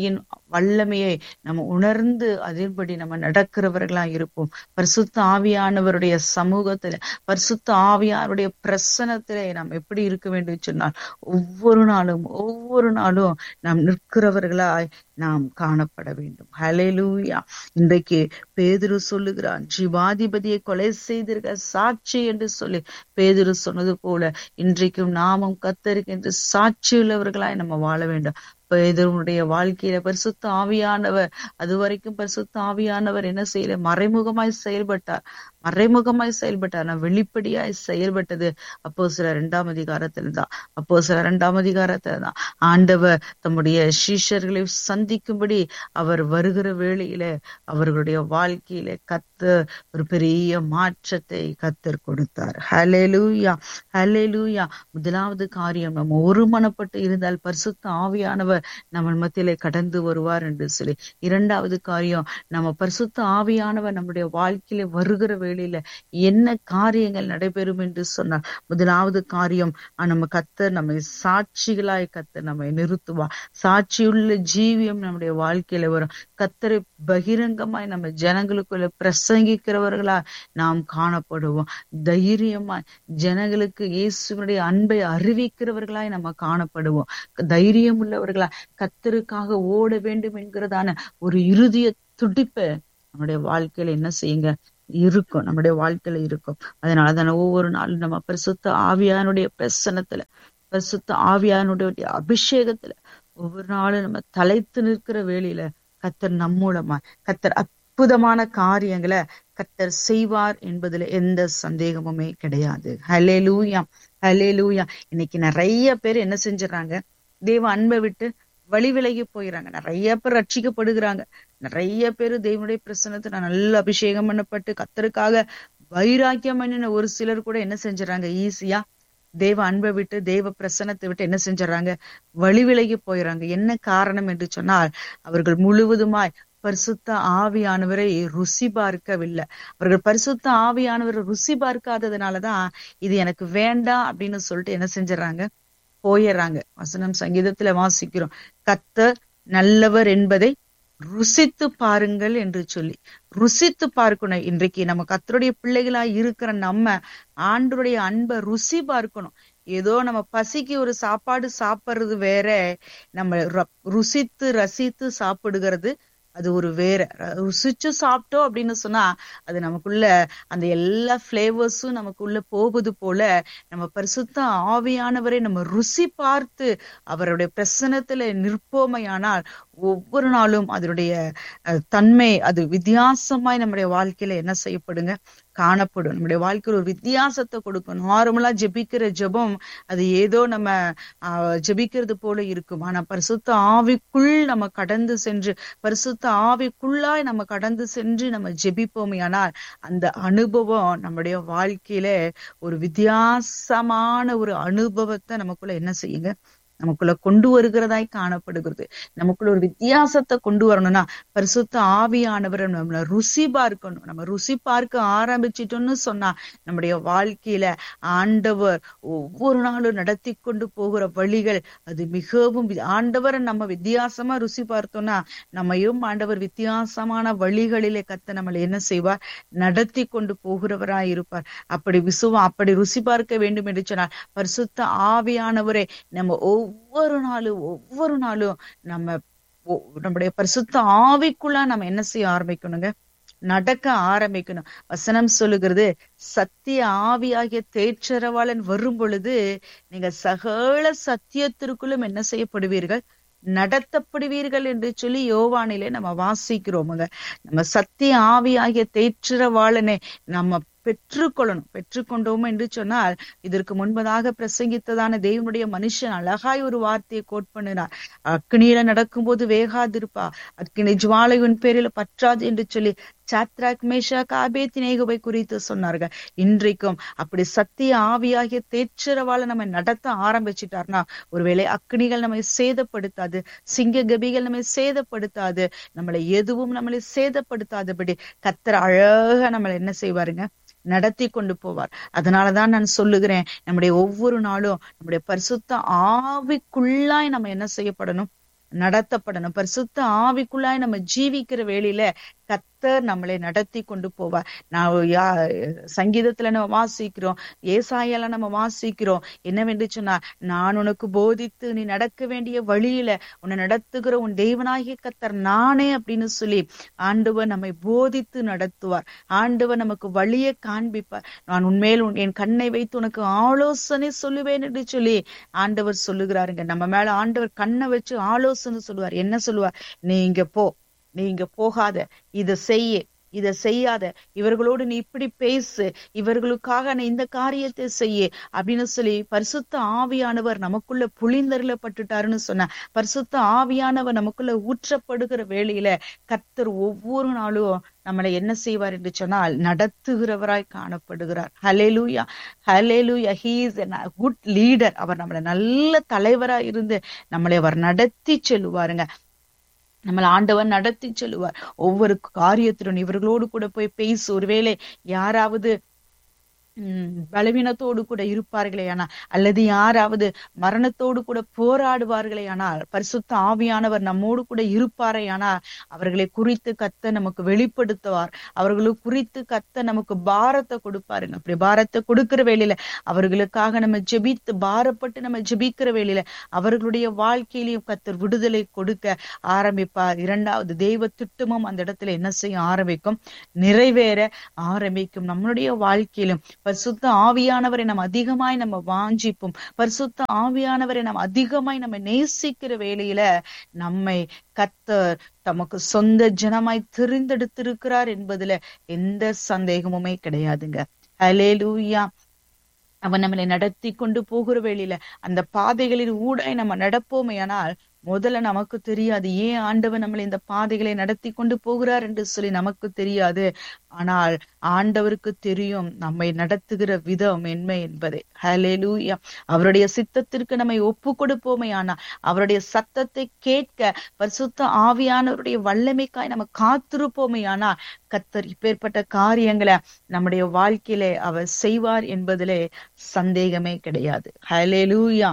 வல்லமையை நம்ம உணர்ந்து அதன்படி நம்ம நடக்கிறவர்களா இருப்போம் பரிசுத்த ஆவியானவருடைய சமூகத்துல பரிசுத்த ஆவியாருடைய பிரசனத்திலே நாம் எப்படி இருக்க வேண்டும் சொன்னால் ஒவ்வொரு நாளும் ஒவ்வொரு நாளும் நாம் நிற்கிறவர்களாய் நாம் காணப்பட வேண்டும் ஹalleluya இன்றைக்கு பேதுரு சொல்லுகிறான் ஜீவாதிபதியை கொலை செய்திருக்க சாட்சி என்று சொல்லி பேதுரு சொன்னது போல இன்றைக்கும் நாமும் கத்தருக்கு என்று சாட்சி உள்ளவர்களாய் நம்ம வாழ வேண்டும் பேதுருடைய வாழ்க்கையில பரிசுத்த ஆவியானவர் அது வரைக்கும் பரிசுத்த ஆவியானவர் என்ன செய்யல மறைமுகமாய் செயல்பட்டார் மறைமுகமாய் செயல்பட்டார் நான் வெளிப்படையாய் செயல்பட்டது அப்போ சில இரண்டாம் அதிகாரத்துல தான் அப்போ சில இரண்டாம் அதிகாரத்துல தான் ஆண்டவர் தம்முடைய சீஷர்களை சந்திக்கும்படி அவர் வருகிற வேளையில அவர்களுடைய வாழ்க்கையில கத்த ஒரு பெரிய மாற்றத்தை கத்தர் கொடுத்தார் ஹalleluya ஹalleluya முதலாவது காரியம் நம்ம ஒருமனப்பட்டு இருந்தால் பரிசுத்த ஆவியானவர் நம்ம மத்தியிலே கடந்து வருவார் என்று சொல்லி இரண்டாவது காரியம் நம்ம பரிசுத்த ஆவியானவர் நம்முடைய வாழ்க்கையில வருகிற வேளையில என்ன காரியங்கள் நடைபெறும் என்று சொன்னார் முதலாவது காரியம் அஹ் நம்ம கத்தர் நம்மை சாட்சிகளாய் கத்தர் நம்மை நிறுத்துவார் சாட்சியுள்ள ஜீவியம் நம்முடைய வாழ்க்கையில வரும் கத்தரை பகிரங்கமாய் நம்ம ஜனங்களுக்குள்ள பிரசங்கிக்கிறவர்களா நாம் காணப்படுவோம் தைரியமாய் ஜனங்களுக்கு இயேசுவனுடைய அன்பை அறிவிக்கிறவர்களாய் நம்ம காணப்படுவோம் தைரியம் உள்ளவர்களா கத்தருக்காக ஓட வேண்டும் என்கிறதான ஒரு இறுதிய துடிப்பை நம்முடைய வாழ்க்கையில என்ன செய்யுங்க இருக்கும் நம்முடைய வாழ்க்கையில இருக்கும் அதனால தானே ஒவ்வொரு நாளும் நம்ம பரிசுத்த ஆவியானுடைய பிரசனத்துல பரிசுத்த ஆவியானுடைய அபிஷேகத்துல ஒவ்வொரு நாளும் நம்ம தலைத்து நிற்கிற வேளையில கத்தர் நம் மூலமா கத்தர் அற்புதமான காரியங்களை கத்தர் செய்வார் என்பதுல எந்த சந்தேகமுமே கிடையாது ஹலே லூயா ஹலே லூயா இன்னைக்கு நிறைய பேர் என்ன செஞ்சுறாங்க தேவ அன்பை விட்டு வழி விலகி போயிடறாங்க நிறைய பேர் ரட்சிக்கப்படுகிறாங்க நிறைய பேர் தெய்வனுடைய பிரசனத்துல நல்ல அபிஷேகம் பண்ணப்பட்டு கத்தருக்காக வைராக்கியம் பண்ணின ஒரு சிலர் கூட என்ன செஞ்சுறாங்க ஈஸியா தேவ அன்பை விட்டு தேவ பிரசனத்தை விட்டு என்ன செஞ்சுறாங்க வழி விலகி போயிடறாங்க என்ன காரணம் என்று சொன்னால் அவர்கள் முழுவதுமாய் பரிசுத்த ஆவியானவரை ருசி பார்க்கவில்லை அவர்கள் பரிசுத்த ஆவியானவரை ருசி பார்க்காததுனாலதான் இது எனக்கு வேண்டாம் அப்படின்னு சொல்லிட்டு என்ன செஞ்சுறாங்க போயிடுறாங்க வசனம் சங்கீதத்துல வாசிக்கிறோம் கத்தர் நல்லவர் என்பதை ருசித்து பாருங்கள் என்று சொல்லி ருசித்து பார்க்கணும் இன்றைக்கு நம்ம கத்தருடைய பிள்ளைகளா இருக்கிற நம்ம ஆண்டருடைய அன்பை ருசி பார்க்கணும் ஏதோ நம்ம பசிக்கு ஒரு சாப்பாடு சாப்பிடுறது வேற நம்ம ர- ருசித்து ரசித்து சாப்பிடுகிறது அது ஒரு வேற ர- ருசிச்சு சாப்பிட்டோம் அப்படின்னு சொன்னா அது நமக்குள்ள அந்த எல்லா பிளேவர்ஸும் நமக்குள்ள போவது போல நம்ம பரிசுத்த ஆவியானவரை நம்ம ருசி பார்த்து அவருடைய பிரசனத்துல நிற்போமையானால் ஒவ்வொரு நாளும் அதனுடைய அஹ், தன்மை அது வித்தியாசமாய் நம்முடைய வாழ்க்கையில என்ன செய்யப்படுங்க காணப்படும் நம்முடைய வாழ்க்கையில ஒரு வித்தியாசத்தை கொடுக்கும் நார்மலா ஜெபிக்கிற ஜெபம் அது ஏதோ நம்ம ஆஹ், ஜெபிக்கிறது போல இருக்கும் ஆனா பரிசுத்த ஆவிக்குள் நம்ம கடந்து சென்று பரிசுத்த ஆவிக்குள்ளாய் நம்ம கடந்து சென்று நம்ம ஜெபிப்போமே ஆனால் அந்த அனுபவம் நம்முடைய வாழ்க்கையில ஒரு வித்தியாசமான ஒரு அனுபவத்தை நமக்குள்ள என்ன செய்யுங்க நமக்குள்ள கொண்டு வருகிறதாய் காணப்படுகிறது நமக்குள்ள ஒரு வித்தியாசத்தை கொண்டு வரணும்னா பரிசுத்த ஆவியானவரை நம்மள ருசி பார்க்கணும் நம்ம ருசி பார்க்க ஆரம்பிச்சிட்டோம்னு சொன்னா நம்முடைய வாழ்க்கையில ஆண்டவர் ஒவ்வொரு நாளும் நடத்தி கொண்டு போகிற வழிகள் அது மிகவும் வி- ஆண்டவரை நம்ம வித்தியாசமா ருசி பார்த்தோம்னா நம்மையும் ஆண்டவர் வித்தியாசமான வழிகளிலே கத்த நம்மளை என்ன செய்வார் நடத்தி கொண்டு போகிறவராய் இருப்பார் அப்படி விசுவம் அப்படி ருசி பார்க்க வேண்டும் என்று சொன்னால் பரிசுத்த ஆவியானவரை நம்ம ஒவ்வொரு நாளும் ஒவ்வொரு நாளும் நம்ம ஒ- நம்முடைய பரிசுத்த ஆவிக்குள்ள நம்ம என்ன செய்ய ஆரம்பிக்கணுங்க நடக்க ஆரம்பிக்கணும் வசனம் சொல்லுகிறது சத்திய ஆவியாகிய தேற்றரவாளன் வரும் பொழுது நீங்க சகல சத்தியத்திற்குள்ளும் என்ன செய்யப்படுவீர்கள் நடத்தப்படுவீர்கள் என்று சொல்லி யோவானிலே நம்ம வாசிக்கிறோமுங்க நம்ம சத்திய ஆவியாகிய தேற்றரவாளனை நம்ம பெற்றுக்கொள்ளணும் பெற்றுக்கொண்டோம் என்று சொன்னால் இதற்கு முன்பதாக பிரசங்கித்ததான தேவனுடைய மனுஷன் அழகாய் ஒரு வார்த்தையை கோட் பண்ணினார் அக்னியில நடக்கும்போது வேகாதிருப்பா அக்னி ஜுவாலையின் பேரில் பற்றாது என்று சொல்லி சாத்ராக் மேஷா காபேத்தினேகுவை குறித்து சொன்னார்கள் இன்றைக்கும் அப்படி சத்திய ஆவியாகிய தேற்றரவால நம்ம நடத்த ஆரம்பிச்சிட்டார்னா ஒருவேளை அக்னிகள் நம்மை சேதப்படுத்தாது சிங்க கபிகள் நம்மை சேதப்படுத்தாது நம்மளை எதுவும் நம்மளை சேதப்படுத்தாதபடி கத்தர் அழகா நம்மளை என்ன செய்வாருங்க நடத்தி கொண்டு போவார் அதனாலதான் நான் சொல்லுகிறேன் நம்முடைய ஒவ்வொரு நாளும் நம்முடைய பரிசுத்த ஆவிக்குள்ளாய் நம்ம என்ன செய்யப்படணும் நடத்தப்படணும் பரிசுத்த ஆவிக்குள்ளாய் நம்ம ஜீவிக்கிற வேளையில கத்தர் நம்மளை நடத்தி கொண்டு போவார் நான் யா- சங்கீதத்துல நம்ம வாசிக்கிறோம் ஏசாயால நம்ம வாசிக்கிறோம் என்னவென்று சொன்னா நான் உனக்கு போதித்து நீ நடக்க வேண்டிய வழியில உன்னை நடத்துகிற உன் தெய்வனாகிய கத்தர் நானே அப்படின்னு சொல்லி ஆண்டவர் நம்மை போதித்து நடத்துவார் ஆண்டவர் நமக்கு வழியை காண்பிப்பார் நான் உன்மேல் உன் என் கண்ணை வைத்து உனக்கு ஆலோசனை சொல்லுவேன் என்று சொல்லி ஆண்டவர் சொல்லுகிறாருங்க நம்ம மேல ஆண்டவர் கண்ணை வச்சு ஆலோசனை சொல்லுவார் என்ன சொல்லுவார் நீ இங்க போ நீ இங்க போகாத இத செய்ய இத செய்யாத இவர்களோடு நீ இப்படி பேசு இவர்களுக்காக நீ இந்த காரியத்தை செய்ய அப்படின்னு சொல்லி பரிசுத்த ஆவியானவர் நமக்குள்ள புளிந்தருளப்பட்டுட்டாருன்னு சொன்ன பரிசுத்த ஆவியானவர் நமக்குள்ள ஊற்றப்படுகிற வேளையில கர்த்தர் ஒவ்வொரு நாளும் நம்மளை என்ன செய்வார் என்று சொன்னால் நடத்துகிறவராய் காணப்படுகிறார் hallelujah hallelujah he is good leader அவர் நம்மளை நல்ல தலைவராய் இருந்து நம்மளை அவர் நடத்தி செல்லுவாருங்க நம்மள ஆண்டவர் நடத்தி செல்லுவார் ஒவ்வொரு காரியத்திலும் இவர்களோடு கூட போய் பேசு ஒருவேளை யாராவது உம் பலவீனத்தோடு கூட இருப்பார்களே ஆனால் அல்லது யாராவது மரணத்தோடு கூட போராடுவார்களே ஆனால் பரிசுத்த ஆவியானவர் நம்மோடு கூட இருப்பாரே ஆனால் அவர்களை குறித்து கத்த நமக்கு வெளிப்படுத்துவார் அவர்களை குறித்து கத்த நமக்கு பாரத்தை கொடுப்பாருங்க அப்படி பாரத்தை கொடுக்கிற வேளையில அவர்களுக்காக நம்ம ஜெபித்து பாரப்பட்டு நம்ம ஜெபிக்கிற வேளையில அவர்களுடைய வாழ்க்கையிலையும் கத்தர் விடுதலை கொடுக்க ஆரம்பிப்பார் இரண்டாவது தெய்வ திட்டமும் அந்த இடத்துல என்ன செய்ய ஆரம்பிக்கும் நிறைவேற ஆரம்பிக்கும் நம்மளுடைய வாழ்க்கையிலும் பரிசுத்த ஆவியானவரை நம்ம அதிகமாய் நம்ம வாஞ்சிப்போம் பரிசுத்த ஆவியானவரை நம்ம அதிகமாய் நம்ம நேசிக்கிற வேளையில நம்மை கத்தர் தமக்கு சொந்த ஜனமாய் தெரிந்தெடுத்திருக்கிறார் என்பதுல எந்த சந்தேகமுமே கிடையாதுங்க ஹலேலூயா அவன் நம்மளை நடத்தி கொண்டு போகிற வேளையில அந்த பாதைகளில் ஊடாய் நம்ம நடப்போமே ஆனால் முதல்ல நமக்கு தெரியாது ஏன் ஆண்டவர் நம்மளை இந்த பாதைகளை நடத்தி கொண்டு போகிறார் என்று சொல்லி நமக்கு தெரியாது ஆனால் ஆண்டவருக்கு தெரியும் நம்மை நடத்துகிற விதம் என்ன என்பதை ஹலேலூயா அவருடைய சித்தத்திற்கு நம்மை ஒப்பு கொடுப்போமே ஆனால் அவருடைய சத்தத்தை கேட்க பரிசுத்த ஆவியானவருடைய வல்லமைக்காய் நம்ம காத்திருப்போமே ஆனால் கத்தர் இப்பேற்பட்ட காரியங்களை நம்முடைய வாழ்க்கையிலே அவர் செய்வார் என்பதிலே சந்தேகமே கிடையாது ஹலேலூயா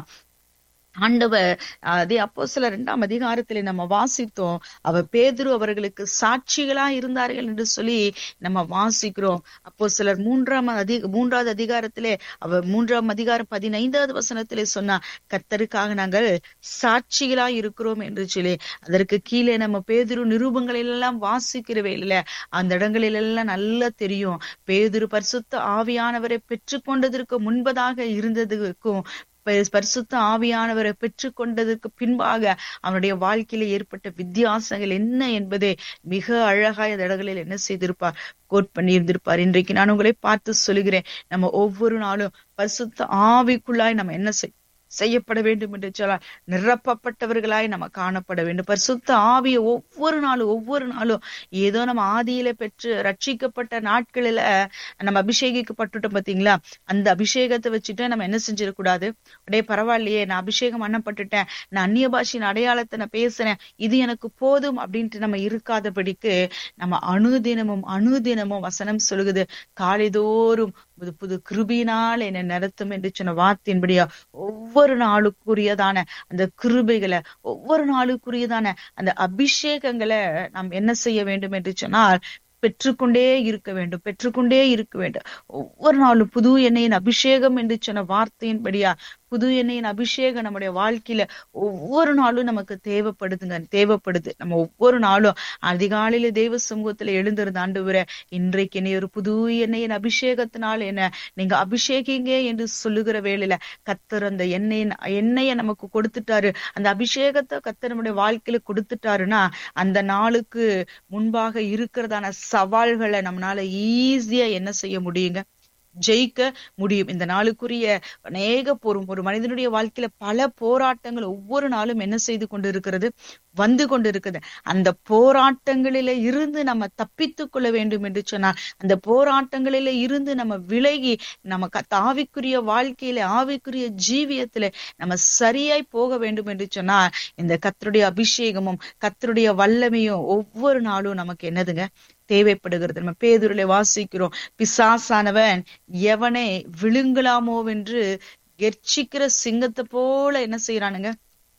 ஆண்டவர் அதே அப்போ சில இரண்டாம் அதிகாரத்திலே நம்ம வாசித்தோம் அவர் பேதுரு அவர்களுக்கு சாட்சிகளா இருந்தார்கள் என்று சொல்லி நம்ம வாசிக்கிறோம் அப்போ சிலர் மூன்றாம் அதிக மூன்றாவது அதிகாரத்திலே அவர் மூன்றாம் அதிகாரம் பதினைந்தாவது வசனத்திலே சொன்னா கர்த்தருக்காக நாங்கள் சாட்சிகளா இருக்கிறோம் என்று சொல்லி அதற்கு கீழே நம்ம பேதுரு நிரூபங்களிலெல்லாம் வாசிக்கிற வேலையில அந்த இடங்களிலெல்லாம் நல்லா தெரியும் பேதுரு பரிசுத்த ஆவியானவரை பெற்றுக்கொண்டதற்கு முன்பதாக இருந்ததுக்கும் பரி- பரிசுத்த ஆவியானவரை பெற்றுக்கொண்டதற்கு பின்பாக அவனுடைய வாழ்க்கையில ஏற்பட்ட வித்தியாசங்கள் என்ன என்பதை மிக அழகாய் அந்த இடங்களில் என்ன செய்திருப்பார் கோட் பண்ணி இருந்திருப்பார் இன்றைக்கு நான் உங்களை பார்த்து சொல்லுகிறேன் நம்ம ஒவ்வொரு நாளும் பரிசுத்த ஆவிக்குள்ளாய் நம்ம என்ன செய் செய்யப்பட வேண்டும் என்று சொன்னால் நிரப்பப்பட்டவர்களாய் நம்ம காணப்பட வேண்டும் பரிசுத்த ஆவியை ஒவ்வொரு நாளும் ஒவ்வொரு நாளும் ஏதோ நம்ம ஆதியில பெற்று ரட்சிக்கப்பட்ட நாட்களில நம்ம அபிஷேகிக்கப்பட்டுட்டோம் பாத்தீங்களா அந்த அபிஷேகத்தை வச்சுட்டு நம்ம என்ன செஞ்சிடக்கூடாது அப்படியே பரவாயில்லையே நான் அபிஷேகம் பண்ணப்பட்டுட்டேன் நான் அந்நிய பாஷையின் அடையாளத்தை நான் பேசுறேன் இது எனக்கு போதும் அப்படின்ட்டு நம்ம இருக்காதபடிக்கு நம்ம அணுதினமும் அணுதினமும் வசனம் சொல்லுகுது காலைதோறும் புது புது கிருபியினால் என்னை நடத்தும் என்று சொன்ன வார்த்தையின்படியா ஒவ்வொரு நாளுக்குரியதான அந்த கிருபைகளை ஒவ்வொரு நாளுக்குரியதான அந்த அபிஷேகங்களை நாம் என்ன செய்ய வேண்டும் என்று சொன்னால் பெற்றுக்கொண்டே இருக்க வேண்டும் பெற்றுக்கொண்டே இருக்க வேண்டும் ஒவ்வொரு நாளும் புது எண்ணெயின் அபிஷேகம் என்று சொன்ன வார்த்தையின்படியா புது எண்ணெயின் அபிஷேகம் நம்முடைய வாழ்க்கையில ஒவ்வொரு நாளும் நமக்கு தேவைப்படுதுங்க தேவைப்படுது நம்ம ஒவ்வொரு நாளும் அதிகாலையில தெய்வ சமூகத்துல எழுந்திருந்த ஆண்டு இன்றைக்கு என்னை ஒரு புது எண்ணெயின் அபிஷேகத்தினால் என்ன நீங்க அபிஷேகிங்க என்று சொல்லுகிற வேளையில கத்தர் அந்த எண்ணெயின் எண்ணெயை நமக்கு கொடுத்துட்டாரு அந்த அபிஷேகத்தை கத்தர் நம்முடைய வாழ்க்கையில கொடுத்துட்டாருன்னா அந்த நாளுக்கு முன்பாக இருக்கிறதான சவால்களை நம்மளால ஈஸியா என்ன செய்ய முடியுங்க ஜெயிக்க முடியும் இந்த நாளுக்குரிய அநேக போரும் ஒரு மனிதனுடைய வாழ்க்கையில பல போராட்டங்கள் ஒவ்வொரு நாளும் என்ன செய்து கொண்டு இருக்கிறது வந்து கொண்டு இருக்குது அந்த போராட்டங்களில இருந்து நம்ம தப்பித்துக் கொள்ள வேண்டும் என்று சொன்னால் அந்த போராட்டங்களில இருந்து நம்ம விலகி நம்ம க- ஆவிக்குரிய வாழ்க்கையில ஆவிக்குரிய ஜீவியத்துல நம்ம சரியாய் போக வேண்டும் என்று சொன்னால் இந்த கத்தருடைய அபிஷேகமும் கத்தருடைய வல்லமையும் ஒவ்வொரு நாளும் நமக்கு என்னதுங்க தேவைப்படுகிறது நம்ம பேதுருல வாசிக்கிறோம் பிசாசானவன் எவனை விழுங்கலாமோவென்று கெர்ச்சிக்கிற சிங்கத்தை போல என்ன செய்யறானுங்க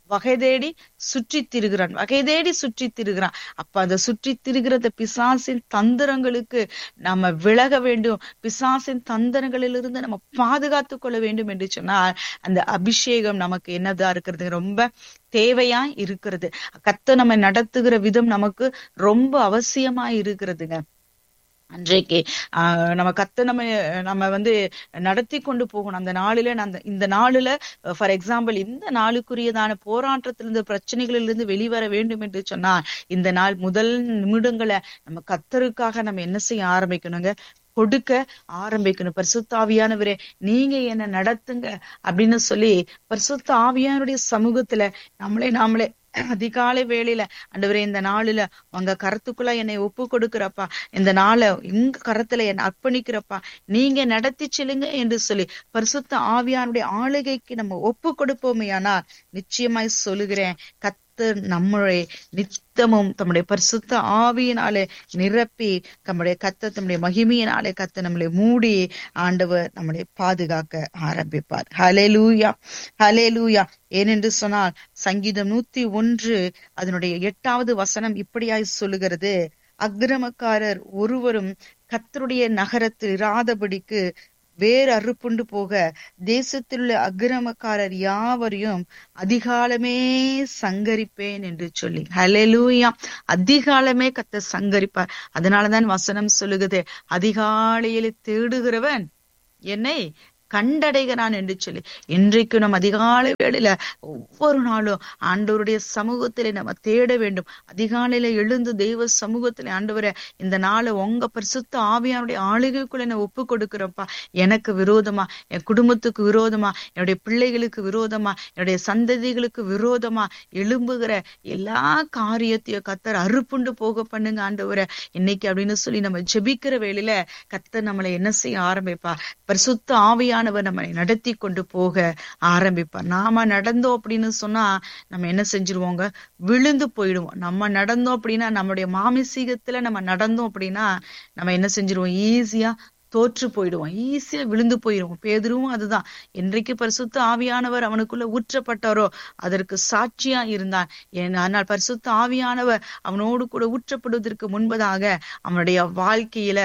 வகை தேடி சுற்றி திரிகிறான் வகை தேடி சுற்றி திரிகிறான் அப்ப அந்த சுற்றி திரிகிறத பிசாசின் தந்திரங்களுக்கு நம்ம விலக வேண்டும் பிசாசின் தந்திரங்களிலிருந்து நம்ம பாதுகாத்து கொள்ள வேண்டும் என்று சொன்னால் அந்த அபிஷேகம் நமக்கு என்னதா இருக்கிறது ரொம்ப தேவையா இருக்கிறது கத்த நம்ம நடத்துகிற விதம் நமக்கு ரொம்ப அவசியமா இருக்கிறதுங்க அன்றைக்கு ஆஹ் நம்ம கத்த நம்ம நம்ம வந்து நடத்தி கொண்டு போகணும் அந்த நாளில அந்த இந்த நாளில ஃபார் எக்ஸாம்பிள் இந்த நாளுக்குரியதான போராட்டத்திலிருந்து பிரச்சனைகளிலிருந்து வெளிவர வேண்டும் என்று சொன்னால் இந்த நாள் முதல் நிமிடங்களை நம்ம கத்தருக்காக நம்ம என்ன செய்ய ஆரம்பிக்கணுங்க கொடுக்க ஆரம்பிக்கணும் பரிசுத்த ஆவியானவரே நீங்க என்ன நடத்துங்க அப்படின்னு சொல்லி பரிசுத்த ஆவியானுடைய சமூகத்துல நம்மளே நாமளே அதிகாலை வேளையில ஆண்டவரே இந்த நாளுல உங்க கரத்துக்குள்ள என்னை ஒப்பு கொடுக்கிறப்பா இந்த நாளை உங்க கரத்துல என்னை அர்ப்பணிக்கிறப்பா நீங்க நடத்தி செல்லுங்க என்று சொல்லி பரிசுத்த ஆவியானுடைய ஆளுகைக்கு நம்ம ஒப்பு கொடுப்போமே ஆனால் நிச்சயமாய் சொல்லுகிறேன் கத்த நம்முடைய நித்தமும் தம்முடைய பரிசுத்த ஆவியினாலே நிரப்பி தம்முடைய கத்த தம்முடைய மகிமையினாலே கத்த நம்மளை மூடி ஆண்டவர் நம்மளை பாதுகாக்க ஆரம்பிப்பார் ஹலே லூயா ஹலே லூயா ஏனென்று சொன்னால் சங்கீதம் நூத்தி ஒன்று அதனுடைய எட்டாவது வசனம் இப்படியாய் சொல்லுகிறது அக்கிரமக்காரர் ஒருவரும் கத்தருடைய நகரத்தில் இராதபடிக்கு வேறு அறுப்புண்டு போக தேசத்தில் உள்ள அக்கிரமக்காரர் யாவரையும் அதிகாலமே சங்கரிப்பேன் என்று சொல்லி ஹலெலூயா அதிகாலமே கத்த சங்கரிப்பார் அதனாலதான் வசனம் சொல்லுகிறது அதிகாலையில தேடுகிறவன் என்னை கண்டடைகிறான் என்று சொல்லி இன்றைக்கு நம்ம அதிகாலை வேளையில ஒவ்வொரு நாளும் ஆண்டவருடைய சமூகத்திலே நம்ம தேட வேண்டும் அதிகாலையில எழுந்து தெய்வ சமூகத்திலே ஆண்டவரை இந்த நாளை உங்க பரிசுத்த ஆவியானுடைய ஆளுகைக்குள்ள நான் ஒப்பு கொடுக்கிறப்பா எனக்கு விரோதமா என் குடும்பத்துக்கு விரோதமா என்னுடைய பிள்ளைகளுக்கு விரோதமா என்னுடைய சந்ததிகளுக்கு விரோதமா எழும்புகிற எல்லா காரியத்தையும் கத்தர் அறுப்புண்டு போக பண்ணுங்க ஆண்டவரை இன்னைக்கு அப்படின்னு சொல்லி நம்ம ஜெபிக்கிற வேளையில கத்தர் நம்மளை என்ன செய்ய ஆரம்பிப்பா பரிசுத்த ஆவியானவர் நம்மை நடத்தி கொண்டு போக ஆரம்பிப்பார் நாம நடந்தோம் அப்படின்னு சொன்னா நம்ம என்ன செஞ்சிருவோங்க விழுந்து போயிடுவோம் நம்ம நடந்தோம் அப்படின்னா நம்மளுடைய மாமிசீகத்துல நம்ம நடந்தோம் அப்படின்னா நம்ம என்ன செஞ்சிருவோம் ஈஸியா தோற்று போயிடுவோம் ஈஸியா விழுந்து போயிடுவோம் பேதரும் அதுதான் என்றைக்கு பரிசுத்த ஆவியானவர் அவனுக்குள்ள ஊற்றப்பட்டாரோ அதற்கு சாட்சியா இருந்தான் ஏன் ஆனால் பரிசுத்த ஆவியானவர் அவனோடு கூட ஊற்றப்படுவதற்கு முன்பதாக அவனுடைய வாழ்க்கையில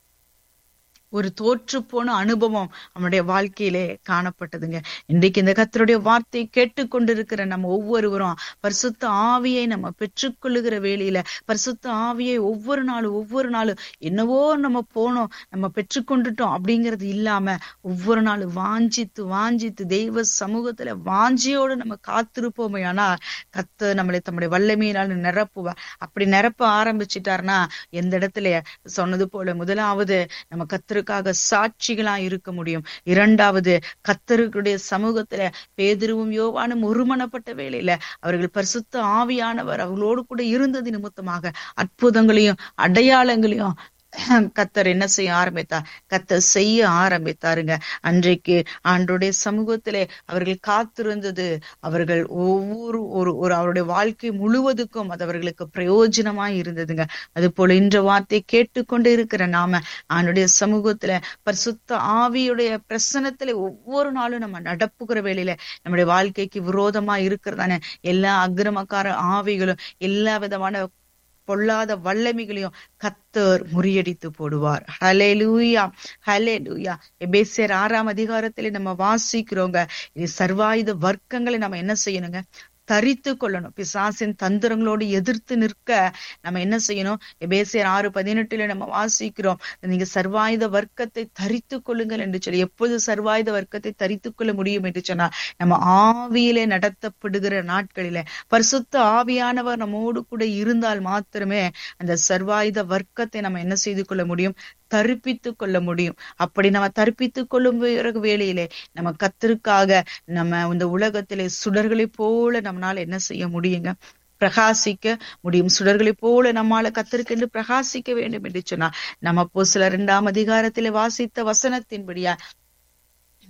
ஒரு தோற்று போன அனுபவம் அவனுடைய வாழ்க்கையிலே காணப்பட்டதுங்க இன்றைக்கு இந்த கத்தருடைய வார்த்தையை கேட்டுக்கொண்டிருக்கிற நம்ம ஒவ்வொருவரும் பரிசுத்த ஆவியை நம்ம பெற்றுக்கொள்ளுகிற வேளையில பரிசுத்த ஆவியை ஒவ்வொரு நாளும் ஒவ்வொரு நாளும் என்னவோ நம்ம போனோம் நம்ம பெற்றுக்கொண்டுட்டோம் அப்படிங்கிறது இல்லாம ஒவ்வொரு நாளும் வாஞ்சித்து வாஞ்சித்து தெய்வ சமூகத்துல வாஞ்சியோடு நம்ம காத்திருப்போமே ஆனால் கத்த நம்மளை தம்முடைய வல்லமையினால் நிரப்புவார் அப்படி நிரப்ப ஆரம்பிச்சிட்டாருன்னா எந்த இடத்துல சொன்னது போல முதலாவது நம்ம கத்திர கத்தருக்காக சாட்சிகளா இருக்க முடியும் இரண்டாவது கத்தருக்குடைய சமூகத்துல பேதிருவும் யோவானும் ஒருமனப்பட்ட வேளையில அவர்கள் பரிசுத்த ஆவியானவர் அவர்களோடு கூட இருந்தது நிமித்தமாக அற்புதங்களையும் அடையாளங்களையும் கத்தர் என்ன செய்ய ஆரம்பித்தார் கத்தர் செய்ய ஆரம்பித்தாருங்க அன்றைக்கு ஆண்டோடைய சமூகத்திலே அவர்கள் காத்திருந்தது அவர்கள் ஒவ்வொரு ஒரு ஒரு அவருடைய வாழ்க்கை முழுவதுக்கும் அது அவர்களுக்கு பிரயோஜனமாய் இருந்ததுங்க அது போல இன்ற வார்த்தையை கேட்டுக்கொண்டு இருக்கிற நாம ஆண்டுடைய சமூகத்துல பரிசுத்த ஆவியுடைய பிரசனத்துல ஒவ்வொரு நாளும் நம்ம நடப்புகிற வேலையில நம்முடைய வாழ்க்கைக்கு விரோதமா இருக்கிறதான எல்லா அக்கிரமக்கார ஆவிகளும் எல்லா விதமான பொல்லாத வல்லமைகளையும் கத்தர் முறியடித்து போடுவார் ஹலே லூயா ஹலே லூயா எபேசியர் ஆறாம் அதிகாரத்திலே நம்ம வாசிக்கிறோங்க இது சர்வாயுத வர்க்கங்களை நம்ம என்ன செய்யணுங்க தரித்து கொள்ளணும் பிசாசின் தந்திரங்களோடு எதிர்த்து நிற்க நம்ம என்ன செய்யணும் எபேசியர் ஆறு பதினெட்டுல நம்ம வாசிக்கிறோம் நீங்க சர்வாயுத வர்க்கத்தை தரித்து கொள்ளுங்கள் என்று சொல்லி எப்போது சர்வாயுத வர்க்கத்தை தரித்து கொள்ள முடியும் என்று சொன்னால் நம்ம ஆவியிலே நடத்தப்படுகிற நாட்களில பரிசுத்த ஆவியானவர் நம்மோடு கூட இருந்தால் மாத்திரமே அந்த சர்வாயுத வர்க்கத்தை நம்ம என்ன செய்து கொள்ள முடியும் தரிப்பித்து கொள்ள முடியும் அப்படி நம்ம தரிப்பித்து கொள்ளும் வேளையிலே நம்ம கத்திற்காக நம்ம இந்த உலகத்திலே சுடர்களை போல நம்மளால என்ன செய்ய முடியுங்க பிரகாசிக்க முடியும் சுடர்களை போல நம்மால கத்திருக்கென்று பிரகாசிக்க வேண்டும் என்று சொன்னா நம்ம அப்போ சில இரண்டாம் அதிகாரத்திலே வாசித்த வசனத்தின்படியா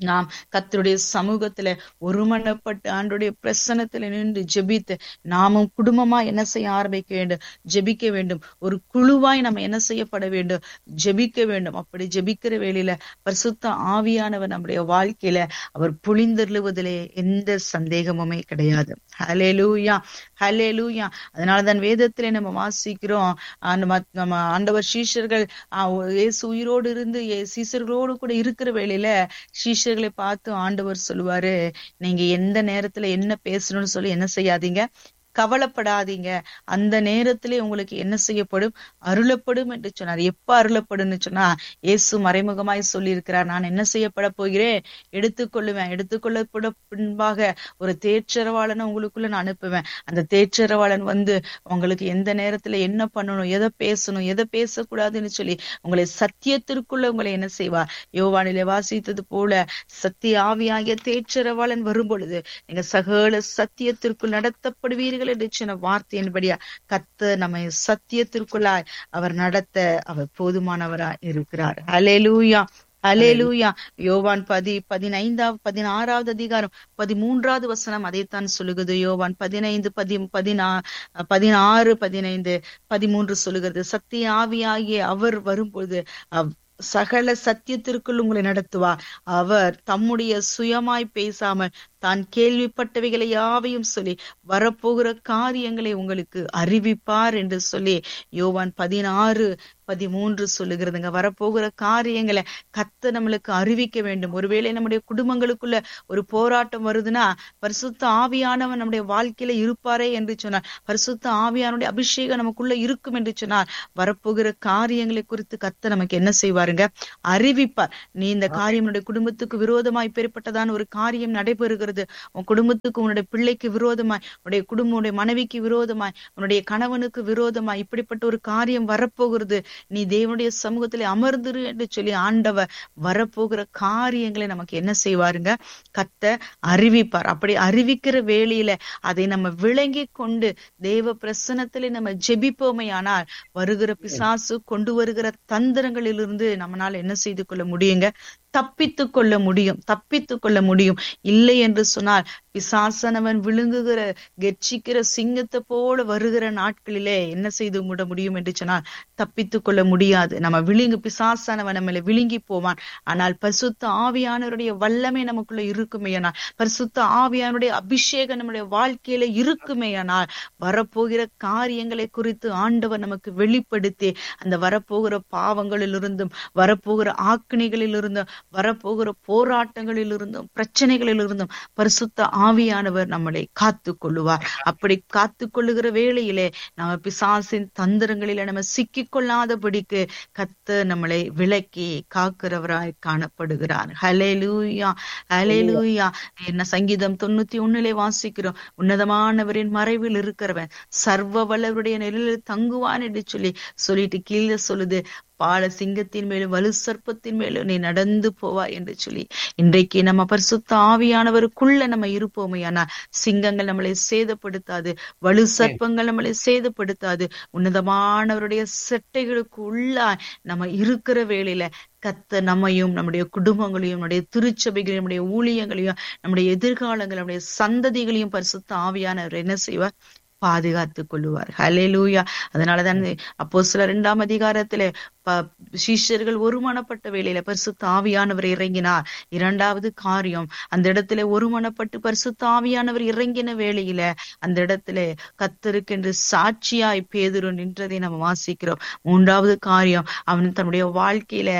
நாம் கத்தருடைய சமூகத்துல ஒருமனப்பட்டு ஆண்டுடைய பிரசனத்துல நின்று ஜெபித்து நாமும் குடும்பமா என்ன செய்ய ஆரம்பிக்க வேண்டும் ஜெபிக்க வேண்டும் ஒரு குழுவாய் நம்ம என்ன செய்யப்பட வேண்டும் ஜெபிக்க வேண்டும் அப்படி ஜெபிக்கிற வேளையில பரிசுத்த ஆவியானவர் நம்முடைய வாழ்க்கையில அவர் புளிந்தருளுவதிலே எந்த சந்தேகமுமே கிடையாது ஹலேலூயா ஹலேலூயா அதனாலதான் வேதத்திலே நம்ம வாசிக்கிறோம் ஆஹ் நம்ம நம்ம ஆண்டவர் சீஷர்கள் ஆஹ் இயேசு உயிரோடு இருந்து இயே- சீஷர்களோடு கூட இருக்கிற வேளையில சீஷர்களை பார்த்து ஆண்டவர் சொல்லுவாரு நீங்க எந்த நேரத்துல என்ன பேசணும்னு சொல்லி என்ன செய்யாதீங்க கவலைப்படாதீங்க அந்த நேரத்திலே உங்களுக்கு என்ன செய்யப்படும் அருளப்படும் என்று சொன்னார் எப்ப அருளப்படும்னு சொன்னா இயேசு மறைமுகமாய் சொல்லி இருக்கிறார் நான் என்ன செய்யப்பட போகிறேன் எடுத்துக்கொள்ளுவேன் எடுத்துக்கொள்ளப்பட பின்பாக ஒரு தேற்றரவாளனை உங்களுக்குள்ள நான் அனுப்புவேன் அந்த தேற்றரவாளன் வந்து உங்களுக்கு எந்த நேரத்துல என்ன பண்ணணும் எதை பேசணும் எதை பேசக்கூடாதுன்னு சொல்லி உங்களை சத்தியத்திற்குள்ள உங்களை என்ன செய்வார் யோவானிலே வாசித்தது போல சத்திய ஆவியாகிய தேற்றரவாளன் வரும் பொழுது நீங்க சகல சத்தியத்திற்குள் நடத்தப்படுவீர்கள் என்று சொன்ன வார்த்தையின்படியா கத்த நம்மை சத்தியத்திற்குள்ளாய் அவர் நடத்த அவர் போதுமானவராய் இருக்கிறார் ஹalleluya ஹalleluya யோவான் பதி பதினைந்தாவது பதினாறாவது அதிகாரம் பதிமூன்றாவது வசனம் அதைத்தான் சொல்லுகிறது யோவான் பதினைந்து பதி பதினா பதினாறு பதினைந்து பதிமூன்று சொல்லுகிறது சத்திய ஆவியாகிய அவர் வரும்பொழுது அவ்- சகல சத்தியத்திற்குள் உங்களை நடத்துவார் அவர் தம்முடைய சுயமாய் பேசாமல் தான் கேள்விப்பட்டவைகளை யாவையும் சொல்லி வரப்போகிற காரியங்களை உங்களுக்கு அறிவிப்பார் என்று சொல்லி யோவான் பதினாறு பதிமூன்று சொல்லுகிறதுங்க வரப்போகிற காரியங்களை கத்த நம்மளுக்கு அறிவிக்க வேண்டும் ஒருவேளை நம்முடைய குடும்பங்களுக்குள்ள ஒரு போராட்டம் வருதுன்னா பரிசுத்த ஆவியானவன் நம்முடைய வாழ்க்கையில இருப்பாரே என்று சொன்னார் பரிசுத்த ஆவியானுடைய அபிஷேகம் நமக்குள்ள இருக்கும் என்று சொன்னார் வரப்போகிற காரியங்களை குறித்து கத்த நமக்கு என்ன செய்வாருங்க அறிவிப்பார் நீ இந்த காரியம் உன்னுடைய குடும்பத்துக்கு விரோதமாய் பெறப்பட்டதான ஒரு காரியம் நடைபெறுகிறது உன் குடும்பத்துக்கு உன்னுடைய பிள்ளைக்கு விரோதமாய் உன்னுடைய குடும்பம் உன்னுடைய மனைவிக்கு விரோதமாய் உன்னுடைய கணவனுக்கு விரோதமாய் இப்படிப்பட்ட ஒரு காரியம் வரப்போகிறது நீ தேவனுடைய சமூகத்திலே அமர்ந்திரு என்று சொல்லி ஆண்டவர் வரப்போகிற காரியங்களை நமக்கு என்ன செய்வாருங்க கத்த அறிவிப்பார் அப்படி அறிவிக்கிற வேளையில அதை நம்ம விளங்கி கொண்டு தேவ பிரசனத்திலே நம்ம ஜெபிப்போமையானால் வருகிற பிசாசு கொண்டு வருகிற தந்திரங்களிலிருந்து நம்மளால என்ன செய்து கொள்ள முடியுங்க தப்பித்து கொள்ள முடியும் தப்பித்து கொள்ள முடியும் இல்லை என்று சொன்னால் பிசாசனவன் விழுங்குகிற கெர்ச்சிக்கிற சிங்கத்தை போல வருகிற நாட்களிலே என்ன செய்து விட முடியும் என்று சொன்னால் தப்பித்து கொள்ள முடியாது நம்ம விழுங்கு பிசாசானவன் நம்மள விழுங்கி போவான் ஆனால் பரிசுத்த ஆவியானவருடைய வல்லமை நமக்குள்ள இருக்குமேயானால் பரிசுத்த ஆவியானுடைய அபிஷேகம் நம்முடைய வாழ்க்கையில இருக்குமேயானால் வரப்போகிற காரியங்களை குறித்து ஆண்டவர் நமக்கு வெளிப்படுத்தி அந்த வரப்போகிற பாவங்களிலிருந்தும் வரப்போகிற ஆக்கினைகளிலிருந்தும் வரப்போகிற போராட்டங்களிலிருந்தும் பிரச்சனைகளிலிருந்தும் பரிசுத்த ஆவியானவர் நம்மளை காத்து கொள்ளுவார் அப்படி காத்து கொள்ளுகிற வேளையிலே நம்ம பிசாசின் தந்திரங்களில நம்ம சிக்கிக் கொள்ளாதபடிக்கு கத்த நம்மளை விலக்கி காக்கிறவராய் காணப்படுகிறார் ஹலேலூயா ஹலேலூயா என்ன சங்கீதம் தொண்ணூத்தி ஒண்ணுலே வாசிக்கிறோம் உன்னதமானவரின் மறைவில் இருக்கிறவன் சர்வ வல்லவருடைய நிழலில் தங்குவான் என்று சொல்லி சொல்லிட்டு கீழே சொல்லுது பால சிங்கத்தின் மேலும் வலு சர்ப்பத்தின் மேலும் நீ நடந்து போவா என்று சொல்லி இன்றைக்கு நம்ம பரிசுத்த ஆவியானவருக்குள்ள நம்ம இருப்போமையானா சிங்கங்கள் நம்மளை சேதப்படுத்தாது வலு சர்ப்பங்கள் நம்மளை சேதப்படுத்தாது உன்னதமானவருடைய செட்டைகளுக்கு உள்ளா நம்ம இருக்கிற வேளையில கத்த நம்மையும் நம்முடைய குடும்பங்களையும் நம்முடைய திருச்சபைகளையும் நம்முடைய ஊழியங்களையும் நம்முடைய எதிர்காலங்கள் நம்முடைய சந்ததிகளையும் பரிசுத்த ஆவியானவர் என்ன செய்வார் பாதுகாத்துக் கொள்ளுவார் ஹலேலூயா அதனாலதான் அப்போ சில இரண்டாம் அதிகாரத்திலே ப சீஷர்கள் ஒருமனப்பட்ட வேளையில பரிசுத்த ஆவியானவர் இறங்கினார் இரண்டாவது காரியம் அந்த இடத்துல ஒருமனப்பட்டு பரிசுத்த ஆவியானவர் இறங்கின வேளையில அந்த இடத்துல கத்தருக்கென்று சாட்சியாய் பேதுரு நின்றதை நம்ம வாசிக்கிறோம் மூன்றாவது காரியம் அவன் தன்னுடைய வாழ்க்கையில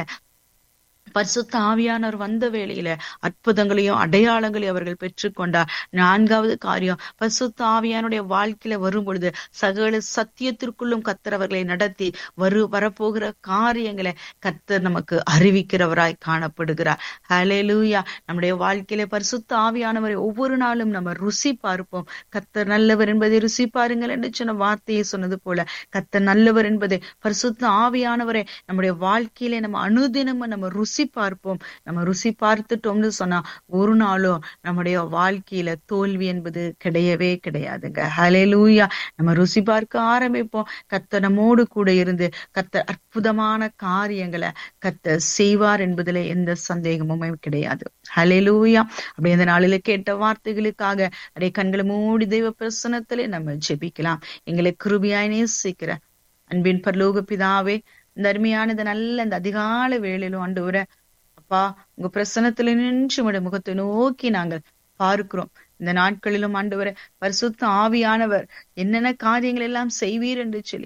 பரிசுத்த ஆவியானவர் வந்த வேளையில அற்புதங்களையும் அடையாளங்களையும் அவர்கள் பெற்றுக்கொண்டார் நான்காவது காரியம் பரிசுத்த ஆவியானுடைய வாழ்க்கையில வரும் பொழுது சகல சத்தியத்திற்குள்ளும் கத்தர் அவர்களை நடத்தி வரு வரப்போகிற காரியங்களை கத்தர் நமக்கு அறிவிக்கிறவராய் காணப்படுகிறார் ஹலேலூயா நம்முடைய வாழ்க்கையில பரிசுத்த ஆவியானவரை ஒவ்வொரு நாளும் நம்ம ருசி பார்ப்போம் கத்தர் நல்லவர் என்பதை ருசி பாருங்கள் என்று சொன்ன வார்த்தையை சொன்னது போல கத்தர் நல்லவர் என்பதை பரிசுத்த ஆவியானவரை நம்முடைய வாழ்க்கையில நம்ம அனுதினமும் நம்ம ருசி ருசி பார்ப்போம் நம்ம ருசி பார்த்துட்டோம்னு சொன்னா ஒரு நாளும் நம்முடைய வாழ்க்கையில தோல்வி என்பது கிடையவே கிடையாதுங்க ஹalleluya நம்ம ருசி பார்க்க ஆரம்பிப்போம் கர்த்தர் நம்மோடு கூட இருந்து கர்த்தர் அற்புதமான காரியங்களை கர்த்தர் செய்வார் என்பதுல எந்த சந்தேகமுமே கிடையாது ஹalleluya அப்படி இந்த நாளில கேட்ட வார்த்தைகளுக்காக அப்படியே கண்களை மூடி தெய்வ பிரசனத்திலே நம்ம ஜெபிக்கலாம் எங்களை கிருபியாய் நேசிக்கிற அன்பின் பரலோக பிதாவே இந்த அருமையான இந்த நல்ல இந்த அதிகால வேளையிலும் ஆண்டவரே அப்பா உங்க பிரசனத்துல நின்று உடைய முகத்தை நோக்கி நாங்கள் பார்க்கிறோம் இந்த நாட்களிலும் ஆண்டவரே பரிசுத்த ஆவியானவர் என்னென்ன காரியங்கள் எல்லாம் செய்வீர் என்று சொல்லி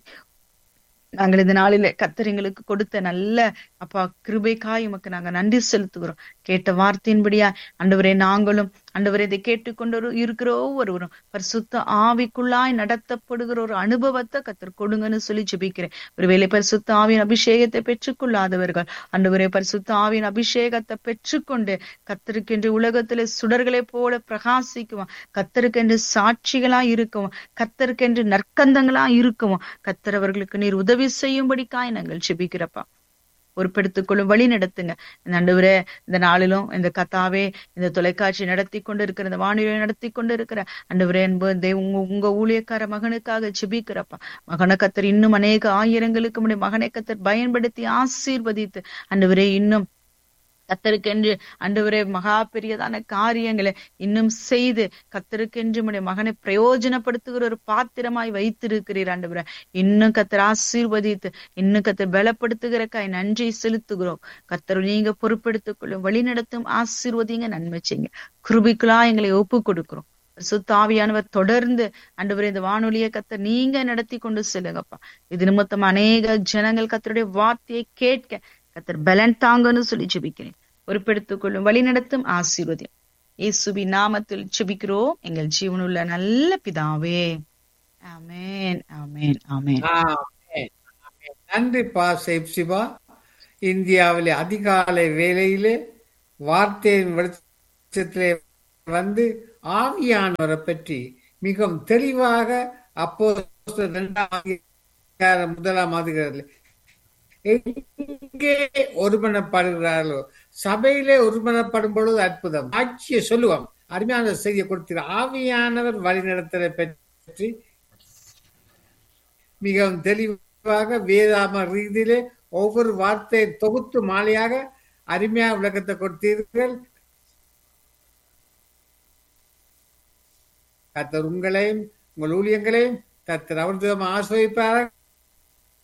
நாங்கள் இந்த நாளில கத்தர் எங்களுக்கு கொடுத்த நல்ல அப்பா கிருபைக்காய் உமக்கு நாங்க நன்றி செலுத்துகிறோம் கேட்ட வார்த்தையின்படியா ஆண்டவரே நாங்களும் ஆண்டவரே இதை கேட்டுக்கொண்டு இருக்கிற ஒவ்வொருவரும் பரிசுத்த ஆவிக்குள்ளாய் நடத்தப்படுகிற ஒரு அனுபவத்தை கத்தர் கொடுங்கன்னு சொல்லி ஜெபிக்கிறேன் ஒருவேளை பரிசுத்த ஆவியின் அபிஷேகத்தை பெற்றுக்கொள்ளாதவர்கள் ஆண்டவரே பரிசுத்த ஆவியின் அபிஷேகத்தை பெற்றுக்கொண்டு கத்தருக்கென்று உலகத்திலே சுடர்களை போல பிரகாசிக்குவோம் கத்தருக்கென்று சாட்சிகளா இருக்கவும் கத்தருக்கென்று நற்கந்தங்களா இருக்கவும் கத்தர் அவர்களுக்கு நீர் உதவி செய்யும்படிக்காய் நாங்கள் ஜெபிக்கிறப்பா பொறுப்பெடுத்துக் கொள்ளும் வழி நடத்துங்க இந்த ஆண்டவரே இந்த நாளிலும் இந்த கத்தாவே இந்த தொலைக்காட்சி நடத்தி கொண்டு இருக்கிற இந்த வானொலியை நடத்தி கொண்டு இருக்கிற ஆண்டவரே என்பது உங்க உங்க ஊழியக்கார மகனுக்காக ஜெபிக்கிறப்பா மகன கத்தர் இன்னும் அநேக ஆயிரங்களுக்கு முன்னாடி மகனை கத்தர் பயன்படுத்தி ஆசீர்வதித்து ஆண்டவரே இன்னும் கத்தருக்கென்று ஆண்டவரே மகா பெரியதான காரியங்களை இன்னும் செய்து கத்தருக்கென்று உடைய மகனை பிரயோஜனப்படுத்துகிற ஒரு பாத்திரமாய் வைத்திருக்கிறீர் ஆண்டவரே இன்னும் கத்தர் ஆசீர்வதித்து இன்னும் கத்தர் பலப்படுத்துகிறக்காய் நன்றி செலுத்துகிறோம் கத்தர் நீங்க பொறுப்பெடுத்துக் கொள்ளும் வழி நடத்தும் ஆசீர்வதிங்க நன்மை செய்யுங்க கிருபிக்குலா எங்களை ஒப்பு கொடுக்கிறோம் சுத்தாவியானவர் தொடர்ந்து ஆண்டவரே இந்த வானொலியை கத்த நீங்க நடத்தி கொண்டு செல்லுங்கப்பா இது நிமித்தம் அநேக ஜனங்கள் கத்தருடைய வார்த்தையை கேட்க கத்தர் பலன் தாங்கன்னு சொல்லி ஜெபிக்கிறேன் பொறுப்பெடுத்துக் கொள்ளும் வழி நடத்தும் ஆசீர்வதியம் இயேசுவி நாமத்தில் ஜெபிக்கிறோம் எங்கள் ஜீவனுள்ள நல்ல பிதாவே ஆமேன் ஆமேன் ஆமேன் ஆமென். ஆமென். நன்றி பா சேப் சிவா இந்தியாவிலே அதிகாலை வேளையிலே வார்த்தையின் வெளிச்சத்திலே வந்து ஆவியானவரை பற்றி மிகவும் தெளிவாக அப்போ இரண்டாம் அதிகாரம் முதலாம் அதிகாரத்தில் எங்கே ஒருமனப்படுகிறார்களோ சபையிலே ஒருமனப்படும் பொழுது அற்புதம் ஆட்சியை சொல்லுவோம் அருமையான செய்தியை கொடுத்திரு ஆவியானவர் வழிநடத்தலை பற்றி மிகவும் தெளிவாக வேதாம ரீதியிலே ஒவ்வொரு வார்த்தையை தொகுத்து மாலையாக அருமையாக விளக்கத்தை கொடுத்தீர்கள் கத்தர் உங்களையும் உங்கள் ஊழியங்களையும் கத்தர் அவர்தம் ஆசிரியப்பார்கள்